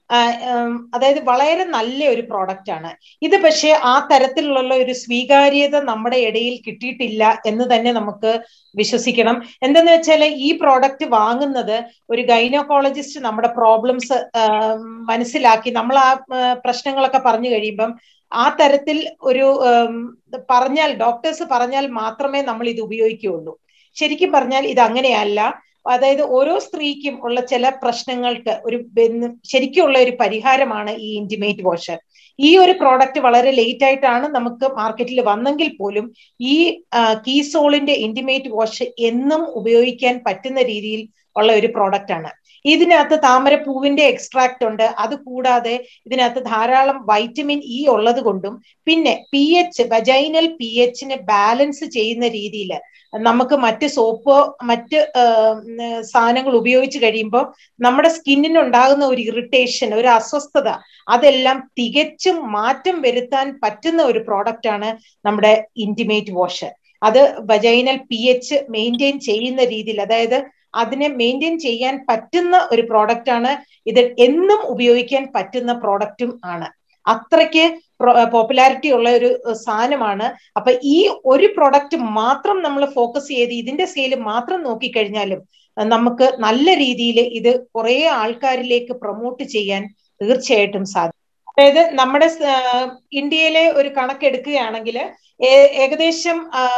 അതായത് വളരെ നല്ല ഒരു പ്രോഡക്റ്റ് ആണ് ഇത് പക്ഷേ ആ തരത്തിലുള്ള ഒരു സ്വീകാര്യത നമ്മുടെ ഇടയിൽ കിട്ടിയിട്ടില്ല എന്ന് തന്നെ നമുക്ക് വിശ്വസിക്കണം എന്തെന്ന് വെച്ചാൽ ഈ പ്രോഡക്റ്റ് വാങ്ങുന്നത് ഒരു ഗൈനോക്കോളജിസ്റ്റ് നമ്മുടെ പ്രോബ്ലംസ് മനസ്സിലാക്കി നമ്മൾ ആ പ്രശ്നങ്ങളൊക്കെ പറഞ്ഞു കഴിയുമ്പം ആ തരത്തിൽ ഒരു പറഞ്ഞാൽ ഡോക്ടേഴ്സ് പറഞ്ഞാൽ മാത്രമേ നമ്മൾ ഇത് ഉപയോഗിക്കുകയുള്ളൂ ശരിക്കും പറഞ്ഞാൽ ഇത് അങ്ങനെയല്ല അതായത് ഓരോ സ്ത്രീക്കും ഉള്ള ചില പ്രശ്നങ്ങൾക്ക് ഒരു ശരിക്കുള്ള ഒരു പരിഹാരമാണ് ഈ ഇന്റിമേറ്റ് വാഷർ ഈ ഒരു പ്രോഡക്റ്റ് വളരെ ലേറ്റ് ആയിട്ടാണ് നമുക്ക് മാർക്കറ്റിൽ വന്നെങ്കിൽ പോലും ഈ കീസോളിന്റെ ഇന്റിമേറ്റ് വാഷ് എന്നും ഉപയോഗിക്കാൻ പറ്റുന്ന രീതിയിൽ ഉള്ള ഒരു പ്രോഡക്റ്റ് ആണ് ഇതിനകത്ത് താമരപ്പൂവിന്റെ എക്സ്ട്രാക്ട് ഉണ്ട് അത് കൂടാതെ ഇതിനകത്ത് ധാരാളം വൈറ്റമിൻ ഇ ഉള്ളത് കൊണ്ടും പിന്നെ പി എച്ച് വജൈനൽ പി എച്ചിനെ ബാലൻസ് ചെയ്യുന്ന രീതിയിൽ നമുക്ക് മറ്റ് സോപ്പോ മറ്റ് സാധനങ്ങൾ ഉപയോഗിച്ച് കഴിയുമ്പോൾ നമ്മുടെ സ്കിന്നിന് ഉണ്ടാകുന്ന ഒരു ഇറിറ്റേഷൻ ഒരു അസ്വസ്ഥത അതെല്ലാം തികച്ചും മാറ്റം വരുത്താൻ പറ്റുന്ന ഒരു പ്രോഡക്റ്റ് ആണ് നമ്മുടെ ഇന്റിമേറ്റ് വാഷ് അത് വജൈനൽ പി എച്ച് മെയിൻറ്റെയിൻ ചെയ്യുന്ന രീതിയിൽ അതായത് അതിനെ മെയിൻറ്റെയിൻ ചെയ്യാൻ പറ്റുന്ന ഒരു പ്രോഡക്റ്റ് ആണ് ഇത് എന്നും ഉപയോഗിക്കാൻ പറ്റുന്ന പ്രോഡക്റ്റും ആണ് അത്രയ്ക്ക് പോപ്പുലാരിറ്റി ഉള്ള ഒരു സാധനമാണ് അപ്പൊ ഈ ഒരു പ്രൊഡക്റ്റ് മാത്രം നമ്മൾ ഫോക്കസ് ചെയ്ത് ഇതിന്റെ സെയിൽ മാത്രം നോക്കിക്കഴിഞ്ഞാലും നമുക്ക് നല്ല രീതിയിൽ ഇത് കുറെ ആൾക്കാരിലേക്ക് പ്രൊമോട്ട് ചെയ്യാൻ തീർച്ചയായിട്ടും സാധിക്കും അതായത് നമ്മുടെ ഇന്ത്യയിലെ ഒരു കണക്കെടുക്കുകയാണെങ്കിൽ ഏകദേശം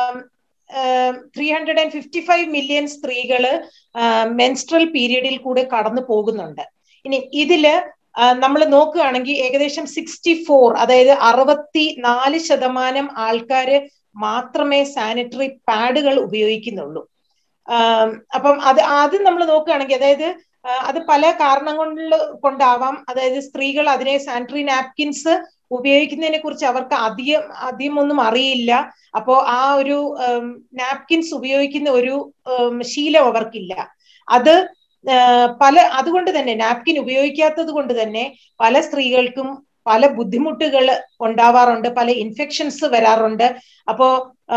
three hundred and fifty five million സ്ത്രീകള് മെൻസ്ട്രൽ പീരീഡിൽ കൂടെ കടന്നു പോകുന്നുണ്ട് ഇനി ഇതില് നമ്മൾ നോക്കുകയാണെങ്കിൽ ഏകദേശം സിക്സ്റ്റി ഫോർ അതായത് അറുപത്തി നാല് ശതമാനം ആൾക്കാര് മാത്രമേ സാനിറ്ററി പാഡുകൾ ഉപയോഗിക്കുന്നുള്ളൂ അപ്പം അത് അത് നമ്മൾ നോക്കുകയാണെങ്കിൽ അതായത് അത് പല കാരണങ്ങളിൽ കൊണ്ടാവാം അതായത് സ്ത്രീകൾ അതിനെ സാനിറ്ററി നാപ്കിൻസ് ഉപയോഗിക്കുന്നതിനെ കുറിച്ച് അവർക്ക് അധികം അധികം ഒന്നും അറിയില്ല അപ്പോ ആ ഒരു നാപ്കിൻസ് ഉപയോഗിക്കുന്ന ഒരു ശീലം അവർക്കില്ല അത് പല അതുകൊണ്ട് തന്നെ നാപ്കിൻ ഉപയോഗിക്കാത്തത് കൊണ്ട് തന്നെ പല സ്ത്രീകൾക്കും പല ബുദ്ധിമുട്ടുകൾ ഉണ്ടാവാറുണ്ട് പല ഇൻഫെക്ഷൻസ് വരാറുണ്ട് അപ്പോ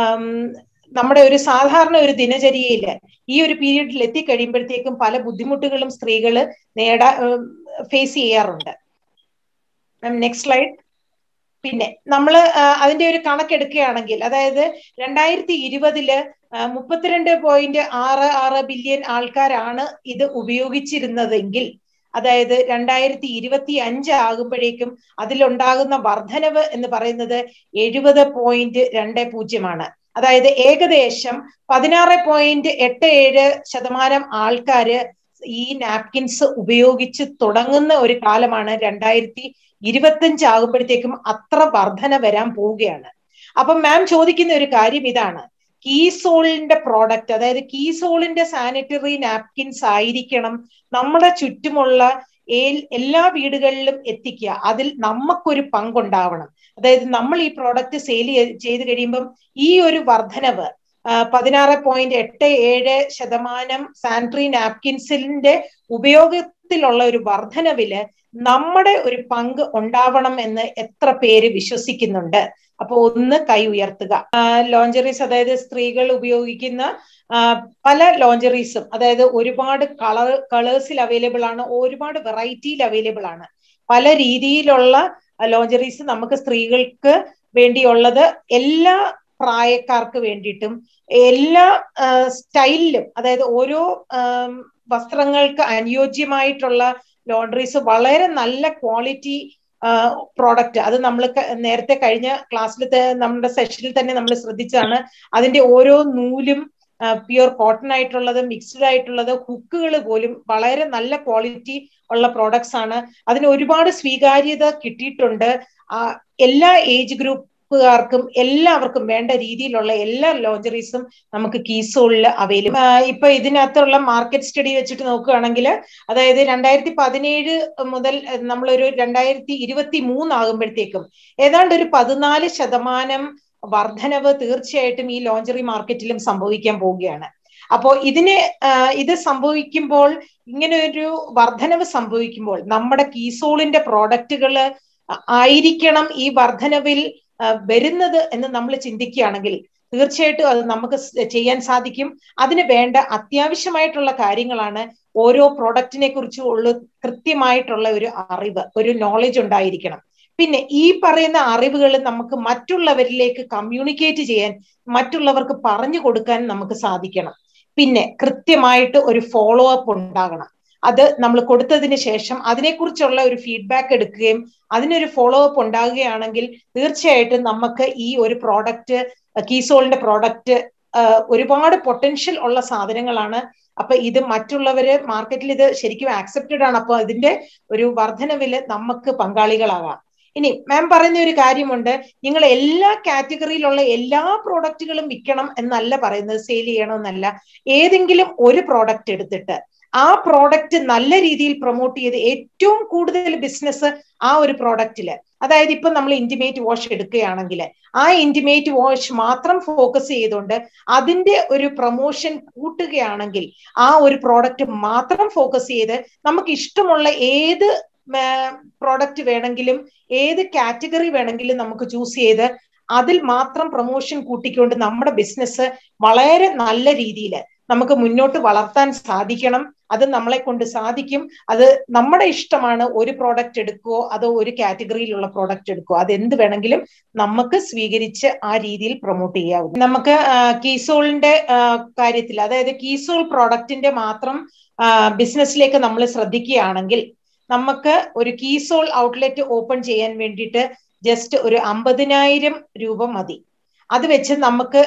നമ്മുടെ ഒരു സാധാരണ ഒരു ദിനചര്യയില് ഈ ഒരു പീരീഡിൽ എത്തിക്കഴിയുമ്പോഴത്തേക്കും പല ബുദ്ധിമുട്ടുകളും സ്ത്രീകൾ നേടാ ഫേസ് ചെയ്യാറുണ്ട് നെക്സ്റ്റ് സ്ലൈഡ് പിന്നെ നമ്മൾ അതിന്റെ ഒരു കണക്കെടുക്കുകയാണെങ്കിൽ അതായത് രണ്ടായിരത്തി ഇരുപതില് മുപ്പത്തിരണ്ട് പോയിന്റ് ആറ് ആറ് ബില്യൺ ആൾക്കാരാണ് ഇത് ഉപയോഗിച്ചിരുന്നതെങ്കിൽ അതായത് രണ്ടായിരത്തി ഇരുപത്തി അഞ്ച് ആകുമ്പോഴേക്കും അതിലുണ്ടാകുന്ന വർധനവ് എന്ന് പറയുന്നത് എഴുപത് പോയിന്റ് രണ്ട് പൂജ്യമാണ് അതായത് ഏകദേശം പതിനാറ് പോയിന്റ് എട്ട് ഏഴ് ശതമാനം ആൾക്കാര് ഈ നാപ്കിൻസ് ഉപയോഗിച്ച് തുടങ്ങുന്ന ഒരു കാലമാണ് രണ്ടായിരത്തി ഇരുപത്തഞ്ച് ആകുമ്പോഴത്തേക്കും അത്ര വർധന വരാൻ പോവുകയാണ് അപ്പൊ മാം ചോദിക്കുന്ന ഒരു കാര്യം ഇതാണ് കീസോളിന്റെ പ്രോഡക്റ്റ് അതായത് കീസോളിന്റെ സാനിറ്ററി നാപ്കിൻസ് ആയിരിക്കണം നമ്മുടെ ചുറ്റുമുള്ള എല്ലാ വീടുകളിലും എത്തിക്കുക അതിൽ നമുക്കൊരു പങ്കുണ്ടാവണം അതായത് നമ്മൾ ഈ പ്രോഡക്റ്റ് സെയിൽ ചെയ്ത് കഴിയുമ്പം ഈ ഒരു വർധനവ് പതിനാറ് പോയിന്റ് എട്ട് ഏഴ് ശതമാനം സാനിറ്ററി നാപ്കിൻസിന്റെ ഉപയോഗത്തിലുള്ള ഒരു വർധനവില് നമ്മുടെ ഒരു പങ്ക് ഉണ്ടാവണം എന്ന് എത്ര പേര് വിശ്വസിക്കുന്നുണ്ട് അപ്പൊ ഒന്ന് കൈ ഉയർത്തുക ലോഞ്ചറീസ് അതായത് സ്ത്രീകൾ ഉപയോഗിക്കുന്ന പല ലോഞ്ചറീസും അതായത് ഒരുപാട് കളർ കളേഴ്സിൽ അവൈലബിൾ ആണ് ഒരുപാട് വെറൈറ്റിയിൽ അവൈലബിൾ ആണ് പല രീതിയിലുള്ള ലോഞ്ചറീസ് നമുക്ക് സ്ത്രീകൾക്ക് വേണ്ടിയുള്ളത് എല്ലാ പ്രായക്കാർക്ക് വേണ്ടിയിട്ടും എല്ലാ സ്റ്റൈലിലും അതായത് ഓരോ വസ്ത്രങ്ങൾക്ക് അനുയോജ്യമായിട്ടുള്ള ലോണ്ടറീസ് വളരെ നല്ല ക്വാളിറ്റി പ്രോഡക്റ്റ് അത് നമ്മൾ നേരത്തെ കഴിഞ്ഞ ക്ലാസ്സിൽ നമ്മുടെ സെഷനിൽ തന്നെ നമ്മൾ ശ്രദ്ധിച്ചാണ് അതിന്റെ ഓരോ നൂലും പ്യുർ കോട്ടൺ ആയിട്ടുള്ളത് മിക്സ്ഡ് ആയിട്ടുള്ളത് ഹുക്കുകൾ പോലും വളരെ നല്ല ക്വാളിറ്റി ഉള്ള പ്രോഡക്ട്സ് ആണ് അതിന് ഒരുപാട് സ്വീകാര്യത കിട്ടിയിട്ടുണ്ട് എല്ലാ ഏജ് ഗ്രൂപ്പുകാർക്കും എല്ലാവർക്കും വേണ്ട രീതിയിലുള്ള എല്ലാ ലോഞ്ചറീസും നമുക്ക് കീസോളിൽ അവൈലബിൾ ഇപ്പൊ ഇതിനകത്തുള്ള മാർക്കറ്റ് സ്റ്റഡി വെച്ചിട്ട് നോക്കുകയാണെങ്കിൽ അതായത് രണ്ടായിരത്തി പതിനേഴ് മുതൽ നമ്മളൊരു രണ്ടായിരത്തി ഇരുപത്തി മൂന്നാകുമ്പോഴത്തേക്കും ഏതാണ്ട് ഒരു പതിനാല് ശതമാനം വർധനവ് തീർച്ചയായിട്ടും ഈ ലോഞ്ചറി മാർക്കറ്റിലും സംഭവിക്കാൻ പോവുകയാണ് അപ്പോ ഇതിന് ഇത് സംഭവിക്കുമ്പോൾ ഇങ്ങനെ ഒരു വർധനവ് സംഭവിക്കുമ്പോൾ നമ്മുടെ കീസോളിന്റെ പ്രോഡക്റ്റുകൾ ആയിരിക്കണം ഈ വർധനവിൽ വരുന്നത് എന്ന് നമ്മൾ ചിന്തിക്കുകയാണെങ്കിൽ തീർച്ചയായിട്ടും അത് നമുക്ക് ചെയ്യാൻ സാധിക്കും അതിന് വേണ്ട അത്യാവശ്യമായിട്ടുള്ള കാര്യങ്ങളാണ് ഓരോ പ്രോഡക്റ്റിനെ കുറിച്ചുള്ള കൃത്യമായിട്ടുള്ള ഒരു അറിവ് ഒരു നോളജ് ഉണ്ടായിരിക്കണം പിന്നെ ഈ പറയുന്ന അറിവുകൾ നമുക്ക് മറ്റുള്ളവരിലേക്ക് കമ്മ്യൂണിക്കേറ്റ് ചെയ്യാൻ മറ്റുള്ളവർക്ക് പറഞ്ഞു കൊടുക്കാൻ നമുക്ക് സാധിക്കണം പിന്നെ കൃത്യമായിട്ട് ഒരു ഫോളോ അപ്പ് ഉണ്ടാകണം അത് നമ്മൾ കൊടുത്തതിന് ശേഷം അതിനെക്കുറിച്ചുള്ള ഒരു ഫീഡ്ബാക്ക് എടുക്കുകയും അതിനൊരു ഫോളോ അപ്പ് ഉണ്ടാകുകയാണെങ്കിൽ തീർച്ചയായിട്ടും നമുക്ക് ഈ ഒരു പ്രോഡക്റ്റ് കീസോളിന്റെ പ്രോഡക്റ്റ് ഒരുപാട് പൊട്ടൻഷ്യൽ ഉള്ള സാധനങ്ങളാണ് അപ്പൊ ഇത് മറ്റുള്ളവര് മാർക്കറ്റിൽ ഇത് ശരിക്കും ആക്സെപ്റ്റഡ് ആണ് അപ്പൊ ഇതിന്റെ ഒരു വർധനവില് നമുക്ക് പങ്കാളികളാകാം ഇനി മാം പറയുന്ന ഒരു കാര്യമുണ്ട് നിങ്ങൾ എല്ലാ കാറ്റഗറിയിലുള്ള എല്ലാ പ്രോഡക്റ്റുകളും വിൽക്കണം എന്നല്ല പറയുന്നത് സെയിൽ ചെയ്യണമെന്നല്ല ഏതെങ്കിലും ഒരു പ്രോഡക്റ്റ് എടുത്തിട്ട് ആ പ്രോഡക്റ്റ് നല്ല രീതിയിൽ പ്രൊമോട്ട് ചെയ്ത് ഏറ്റവും കൂടുതൽ ബിസിനസ് ആ ഒരു പ്രോഡക്റ്റില് അതായത് ഇപ്പൊ നമ്മൾ ഇന്റിമേറ്റ് വാഷ് എടുക്കുകയാണെങ്കിൽ ആ ഇന്റിമേറ്റ് വാഷ് മാത്രം ഫോക്കസ് ചെയ്തുകൊണ്ട് അതിന്റെ ഒരു പ്രൊമോഷൻ കൂട്ടുകയാണെങ്കിൽ ആ ഒരു പ്രോഡക്റ്റ് മാത്രം ഫോക്കസ് ചെയ്ത് നമുക്ക് ഇഷ്ടമുള്ള ഏത് പ്രോഡക്റ്റ് വേണമെങ്കിലും ഏത് കാറ്റഗറി വേണമെങ്കിലും നമുക്ക് ചൂസ് ചെയ്ത് അതിൽ മാത്രം പ്രൊമോഷൻ കൂട്ടിക്കൊണ്ട് നമ്മുടെ ബിസിനസ് വളരെ നല്ല രീതിയിൽ നമുക്ക് മുന്നോട്ട് വളർത്താൻ സാധിക്കണം അത് നമ്മളെ കൊണ്ട് സാധിക്കും അത് നമ്മുടെ ഇഷ്ടമാണ് ഒരു പ്രോഡക്റ്റ് എടുക്കുവോ അതോ ഒരു കാറ്റഗറിയിലുള്ള പ്രോഡക്റ്റ് എടുക്കുവോ അത് എന്ത് വേണമെങ്കിലും നമുക്ക് സ്വീകരിച്ച് ആ രീതിയിൽ പ്രൊമോട്ട് ചെയ്യാവും നമുക്ക് കീസോളിന്റെ കാര്യത്തിൽ അതായത് കീസോൾ പ്രോഡക്റ്റിന്റെ മാത്രം ബിസിനസ്സിലേക്ക് നമ്മൾ ശ്രദ്ധിക്കുകയാണെങ്കിൽ നമുക്ക് ഒരു കീസോൾ ഔട്ട്ലെറ്റ് ഓപ്പൺ ചെയ്യാൻ വേണ്ടിയിട്ട് ജസ്റ്റ് ഒരു അമ്പതിനായിരം രൂപ മതി അത് വെച്ച് നമുക്ക്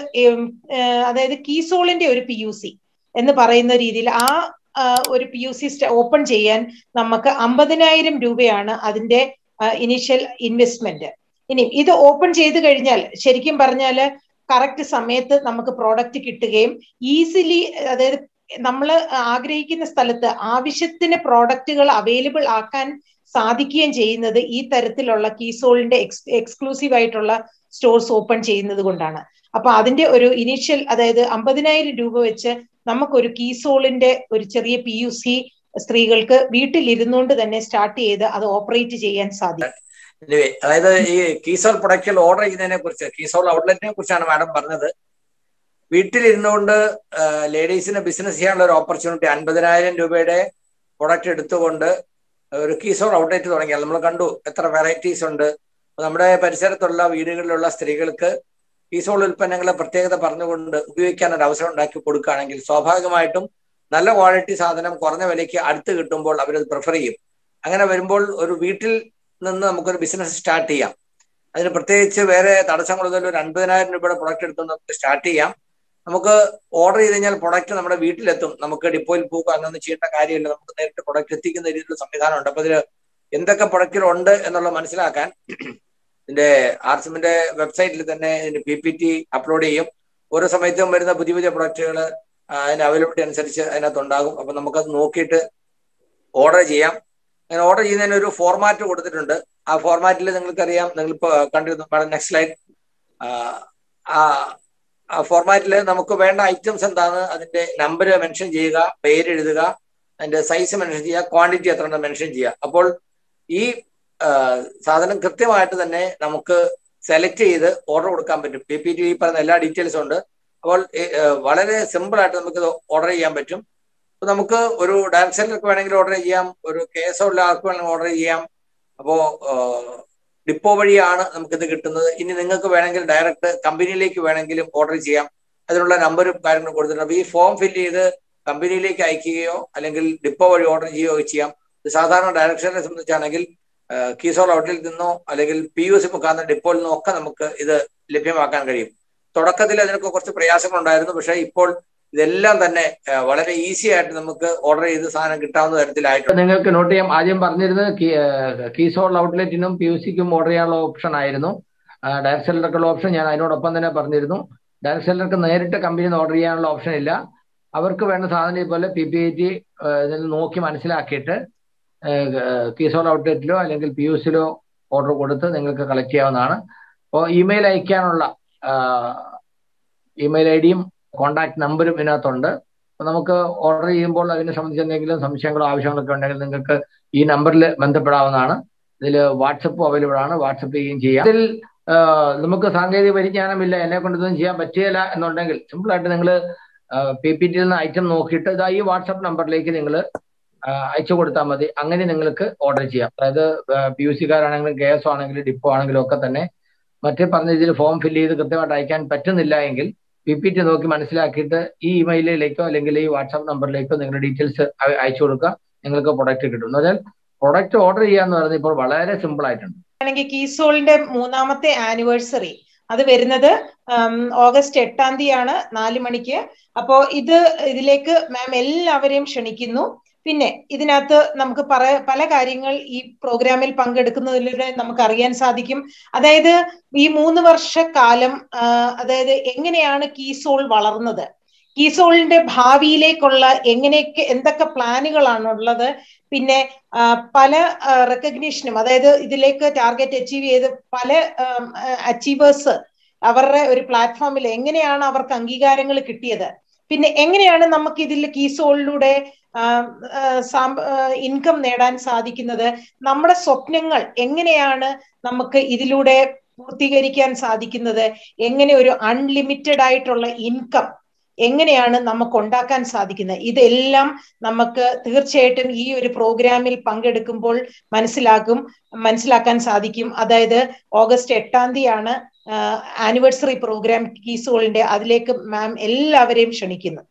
അതായത് കീസോളിന്റെ ഒരു പി യു സി എന്ന് പറയുന്ന രീതിയിൽ ആ ഒരു പി യു സി ഓപ്പൺ ചെയ്യാൻ നമുക്ക് അമ്പതിനായിരം രൂപയാണ് അതിന്റെ ഇനീഷ്യൽ ഇൻവെസ്റ്റ്മെന്റ് ഇനി ഇത് ഓപ്പൺ ചെയ്ത് കഴിഞ്ഞാൽ ശരിക്കും പറഞ്ഞാൽ കറക്റ്റ് സമയത്ത് നമുക്ക് പ്രോഡക്റ്റ് കിട്ടുകയും ഈസിലി അതായത് നമ്മൾ ആഗ്രഹിക്കുന്ന സ്ഥലത്ത് ആവശ്യത്തിന് പ്രോഡക്റ്റുകൾ അവൈലബിൾ ആക്കാൻ സാധിക്കുകയും ചെയ്യുന്നത് ഈ തരത്തിലുള്ള കീസോളിന്റെ എക്സ് എക്സ്ക്ലൂസീവ് ആയിട്ടുള്ള സ്റ്റോർസ് ഓപ്പൺ ചെയ്യുന്നത് കൊണ്ടാണ് അപ്പൊ അതിന്റെ ഒരു ഇനീഷ്യൽ അതായത് അമ്പതിനായിരം രൂപ വെച്ച് നമുക്കൊരു കീസോളിന്റെ ഒരു ചെറിയ പി യു സി സ്ത്രീകൾക്ക് വീട്ടിലിരുന്നുകൊണ്ട് തന്നെ സ്റ്റാർട്ട് ചെയ്ത് അത് ഓപ്പറേറ്റ് ചെയ്യാൻ സാധിക്കും അതായത് ഈ കീസോൾ പ്രൊഡക്റ്റുകൾ ഓർഡർ ചെയ്യുന്നതിനെ കുറിച്ച് കീസോൾ ഔട്ട്ലെറ്റിനെ കുറിച്ചാണ് മാഡം പറഞ്ഞത് വീട്ടിലിരുന്നുകൊണ്ട് ലേഡീസിന് ബിസിനസ് ചെയ്യാനുള്ള ഒരു ഓപ്പർച്യൂണിറ്റി അൻപതിനായിരം രൂപയുടെ പ്രൊഡക്റ്റ് എടുത്തുകൊണ്ട് ഒരു കീസോൾ ഔട്ട്ലെറ്റ് തുടങ്ങിയാൽ നമ്മൾ കണ്ടു എത്ര വെറൈറ്റീസ് ഉണ്ട് നമ്മുടെ പരിസരത്തുള്ള വീടുകളിലുള്ള സ്ത്രീകൾക്ക് കീസോൾ ഉൽപ്പന്നങ്ങളെ പ്രത്യേകത പറഞ്ഞുകൊണ്ട് ഉപയോഗിക്കാൻ ഒരു അവസരം ഉണ്ടാക്കി കൊടുക്കുകയാണെങ്കിൽ സ്വാഭാവികമായിട്ടും നല്ല ക്വാളിറ്റി സാധനം കുറഞ്ഞ വിലയ്ക്ക് അടുത്ത് കിട്ടുമ്പോൾ അവരത് പ്രിഫർ ചെയ്യും അങ്ങനെ വരുമ്പോൾ ഒരു വീട്ടിൽ നിന്ന് നമുക്കൊരു ബിസിനസ് സ്റ്റാർട്ട് ചെയ്യാം അതിന് പ്രത്യേകിച്ച് വേറെ തടസ്സങ്ങളൊന്നും ഒരു അൻപതിനായിരം രൂപയുടെ പ്രൊഡക്റ്റ് എടുത്തുകൊണ്ട് നമുക്ക് സ്റ്റാർട്ട് ചെയ്യാം നമുക്ക് ഓർഡർ ചെയ്ത് കഴിഞ്ഞാൽ പ്രൊഡക്റ്റ് നമ്മുടെ വീട്ടിലെത്തും നമുക്ക് ഡിപ്പോയിൽ പോകുക അങ്ങനൊന്നും ചെയ്യേണ്ട കാര്യമില്ല നമുക്ക് നേരിട്ട് പ്രൊഡക്റ്റ് എത്തിക്കുന്ന രീതിയിലുള്ള സംവിധാനം ഉണ്ട് അപ്പൊ ഇതിൽ എന്തൊക്കെ പ്രൊഡക്റ്റുകൾ ഉണ്ട് എന്നുള്ളത് മനസ്സിലാക്കാൻ ഇതിന്റെ ആർസിമിന്റെ വെബ്സൈറ്റിൽ തന്നെ ഇതിന്റെ പി പി ടി അപ്ലോഡ് ചെയ്യും ഓരോ സമയത്തും വരുന്ന പുതിയ പുതിയ പ്രൊഡക്റ്റുകൾ അതിന്റെ അവൈലബിലിറ്റി അനുസരിച്ച് അതിനകത്ത് ഉണ്ടാകും അപ്പൊ നമുക്കത് നോക്കിയിട്ട് ഓർഡർ ചെയ്യാം അങ്ങനെ ഓർഡർ ചെയ്യുന്നതിന് ഒരു ഫോർമാറ്റ് കൊടുത്തിട്ടുണ്ട് ആ ഫോർമാറ്റിൽ നിങ്ങൾക്കറിയാം നിങ്ങളിപ്പോ കണ്ടിരുന്നു നെക്സ്റ്റ് സ്ലൈഡ് ആ ഫോർമാറ്റിൽ നമുക്ക് വേണ്ട ഐറ്റംസ് എന്താണ് അതിന്റെ നമ്പർ മെൻഷൻ ചെയ്യുക പേര് എഴുതുക അതിന്റെ സൈസ് മെൻഷൻ ചെയ്യുക ക്വാണ്ടിറ്റി എത്ര മെൻഷൻ ചെയ്യുക അപ്പോൾ ഈ സാധനം കൃത്യമായിട്ട് തന്നെ നമുക്ക് സെലക്ട് ചെയ്ത് ഓർഡർ കൊടുക്കാൻ പറ്റും പി പി ടി പറയുന്ന എല്ലാ ഡീറ്റെയിൽസും ഉണ്ട് അപ്പോൾ വളരെ സിമ്പിൾ ആയിട്ട് നമുക്ക് ഓർഡർ ചെയ്യാൻ പറ്റും അപ്പൊ നമുക്ക് ഒരു ഡയറക്ട് സെല്ലർക്ക് വേണമെങ്കിൽ ഓർഡർ ചെയ്യാം ഒരു കെ എസ് ഉള്ള ആൾക്ക് വേണമെങ്കിൽ ഓർഡർ ചെയ്യാം അപ്പോ ഡിപ്പോ വഴിയാണ് നമുക്കിത് കിട്ടുന്നത് ഇനി നിങ്ങൾക്ക് വേണമെങ്കിൽ ഡയറക്റ്റ് കമ്പനിയിലേക്ക് വേണമെങ്കിലും ഓർഡർ ചെയ്യാം അതിനുള്ള നമ്പറും കാര്യങ്ങളും കൊടുത്തിട്ടുണ്ട് അപ്പൊ ഈ ഫോം ഫില്ല് ചെയ്ത് കമ്പനിയിലേക്ക് അയക്കുകയോ അല്ലെങ്കിൽ ഡിപ്പോ വഴി ഓർഡർ ചെയ്യുകയോ ചെയ്യാം സാധാരണ ഡയറക്ഷനെ സംബന്ധിച്ചാണെങ്കിൽ കീസോൾ ഔട്ട്ലെറ്റിൽ നിന്നോ അല്ലെങ്കിൽ പി യു സി മുഖാന്തരം ഡിപ്പോയിൽ നിന്നോ ഒക്കെ നമുക്ക് ഇത് ലഭ്യമാക്കാൻ കഴിയും തുടക്കത്തിൽ അതിനൊക്കെ കുറച്ച് പ്രയാസങ്ങളുണ്ടായിരുന്നു പക്ഷേ ഇപ്പോൾ ഇതെല്ലാം തന്നെ വളരെ ഈസി ആയിട്ട് നമുക്ക് ഓർഡർ ചെയ്ത് സാധനം കിട്ടാവുന്ന തരത്തിലായിട്ട് നിങ്ങൾക്ക് നോട്ട് ചെയ്യാം ആദ്യം പറഞ്ഞിരുന്നത് കീസോൾ ഔട്ട്ലെറ്റിനും പി യു സിക്കും ഓർഡർ ചെയ്യാനുള്ള ഓപ്ഷൻ ആയിരുന്നു ഡയറക്ട് സെല്ലർക്കുള്ള ഓപ്ഷൻ ഞാൻ അതിനോടൊപ്പം തന്നെ പറഞ്ഞിരുന്നു ഡയറക്ട് സെല്ലർക്ക് നേരിട്ട് കമ്പനിയിൽ ഓർഡർ ചെയ്യാനുള്ള ഓപ്ഷൻ ഇല്ല അവർക്ക് വേണ്ട സാധനം ഇതുപോലെ പി പി ഐ ടി നോക്കി മനസ്സിലാക്കിയിട്ട് കീസോൾ ഔട്ട്ലെറ്റിലോ അല്ലെങ്കിൽ പി യു സിയിലോ ഓർഡർ കൊടുത്ത് നിങ്ങൾക്ക് കളക്ട് ചെയ്യാവുന്നതാണ് അപ്പോൾ ഇമെയിൽ അയക്കാനുള്ള ഇമെയിൽ ഐ ഡിയും കോൺടാക്ട് നമ്പറും ഇതിനകത്തുണ്ട് അപ്പോൾ നമുക്ക് ഓർഡർ ചെയ്യുമ്പോൾ അതിനെ സംബന്ധിച്ച് എന്തെങ്കിലും സംശയങ്ങളോ ആവശ്യങ്ങളൊക്കെ ഉണ്ടെങ്കിൽ നിങ്ങൾക്ക് ഈ നമ്പറിൽ ബന്ധപ്പെടാവുന്നതാണ് ഇതിൽ വാട്സപ്പും അവൈലബിൾ ആണ് വാട്സപ്പ് ചെയ്യുകയും ചെയ്യാം ഇതിൽ നമുക്ക് സാങ്കേതിക പരിജ്ഞാനമില്ല എന്നെ കൊണ്ട് ഇതൊന്നും ചെയ്യാൻ പറ്റുകയില്ല എന്നുണ്ടെങ്കിൽ സിമ്പിളായിട്ട് നിങ്ങൾ പി പി ടിയിൽ നിന്ന് ഐറ്റം നോക്കിയിട്ട് ഇതാ ഈ വാട്സപ്പ് നമ്പറിലേക്ക് നിങ്ങൾ അയച്ചു കൊടുത്താൽ മതി അങ്ങനെ നിങ്ങൾക്ക് ഓർഡർ ചെയ്യാം അതായത് പി യു സിക്കാരാണെങ്കിലും കെ എസ് ആണെങ്കിലും ഡിപ്പോ ആണെങ്കിലും ഒക്കെ തന്നെ മറ്റേ പറഞ്ഞ രീതിയിൽ ഫോം ഫില്ല് ചെയ്ത് കൃത്യമായിട്ട് അയക്കാൻ പറ്റുന്നില്ല എങ്കിൽ പി പി ടി നോക്കി മനസ്സിലാക്കിയിട്ട് ഈ ഇമെയിലിലേക്കോ അല്ലെങ്കിൽ ഈ വാട്സാപ്പ് നമ്പറിലേക്കോ നിങ്ങളുടെ ഡീറ്റെയിൽസ് അയച്ചു കൊടുക്കുക നിങ്ങൾക്ക് പ്രൊഡക്റ്റ് കിട്ടും എന്ന് പറഞ്ഞാൽ പ്രൊഡക്റ്റ് ഓർഡർ ചെയ്യുക എന്ന് പറയുന്നത് ഇപ്പോൾ വളരെ സിമ്പിൾ ആയിട്ടുണ്ട് ആണെങ്കിൽ കീസോളിന്റെ മൂന്നാമത്തെ ആനിവേഴ്സറി അത് വരുന്നത് ഓഗസ്റ്റ് എട്ടാം തീയതിയാണ് നാല് മണിക്ക് അപ്പോ ഇത് ഇതിലേക്ക് മാം എല്ലാവരെയും ക്ഷണിക്കുന്നു പിന്നെ ഇതിനകത്ത് നമുക്ക് പറ പല കാര്യങ്ങൾ ഈ പ്രോഗ്രാമിൽ പങ്കെടുക്കുന്നതിലൂടെ നമുക്ക് അറിയാൻ സാധിക്കും അതായത് ഈ മൂന്ന് വർഷക്കാലം അതായത് എങ്ങനെയാണ് കീസോൾ വളർന്നത് കീസോളിന്റെ ഭാവിയിലേക്കുള്ള എങ്ങനെയൊക്കെ എന്തൊക്കെ പ്ലാനുകളാണുള്ളത് പിന്നെ പല റെക്കഗ്നീഷനും അതായത് ഇതിലേക്ക് ടാർഗറ്റ് അച്ചീവ് ചെയ്ത് പല അച്ചീവേഴ്സ് അവരുടെ ഒരു പ്ലാറ്റ്ഫോമിൽ എങ്ങനെയാണ് അവർക്ക് അംഗീകാരങ്ങൾ കിട്ടിയത് പിന്നെ എങ്ങനെയാണ് നമുക്ക് ഇതിൽ കീസോളിലൂടെ ഇൻകം നേടാൻ സാധിക്കുന്നത് നമ്മുടെ സ്വപ്നങ്ങൾ എങ്ങനെയാണ് നമുക്ക് ഇതിലൂടെ പൂർത്തീകരിക്കാൻ സാധിക്കുന്നത് എങ്ങനെ ഒരു അൺലിമിറ്റഡ് ആയിട്ടുള്ള ഇൻകം എങ്ങനെയാണ് നമുക്ക് ഉണ്ടാക്കാൻ സാധിക്കുന്നത് ഇതെല്ലാം നമുക്ക് തീർച്ചയായിട്ടും ഈ ഒരു പ്രോഗ്രാമിൽ പങ്കെടുക്കുമ്പോൾ മനസ്സിലാക്കും മനസ്സിലാക്കാൻ സാധിക്കും അതായത് ഓഗസ്റ്റ് എട്ടാം തീയതിയാണ് ആനിവേഴ്സറി പ്രോഗ്രാം കീസോളിന്റെ അതിലേക്ക് മാം എല്ലാവരെയും ക്ഷണിക്കുന്നു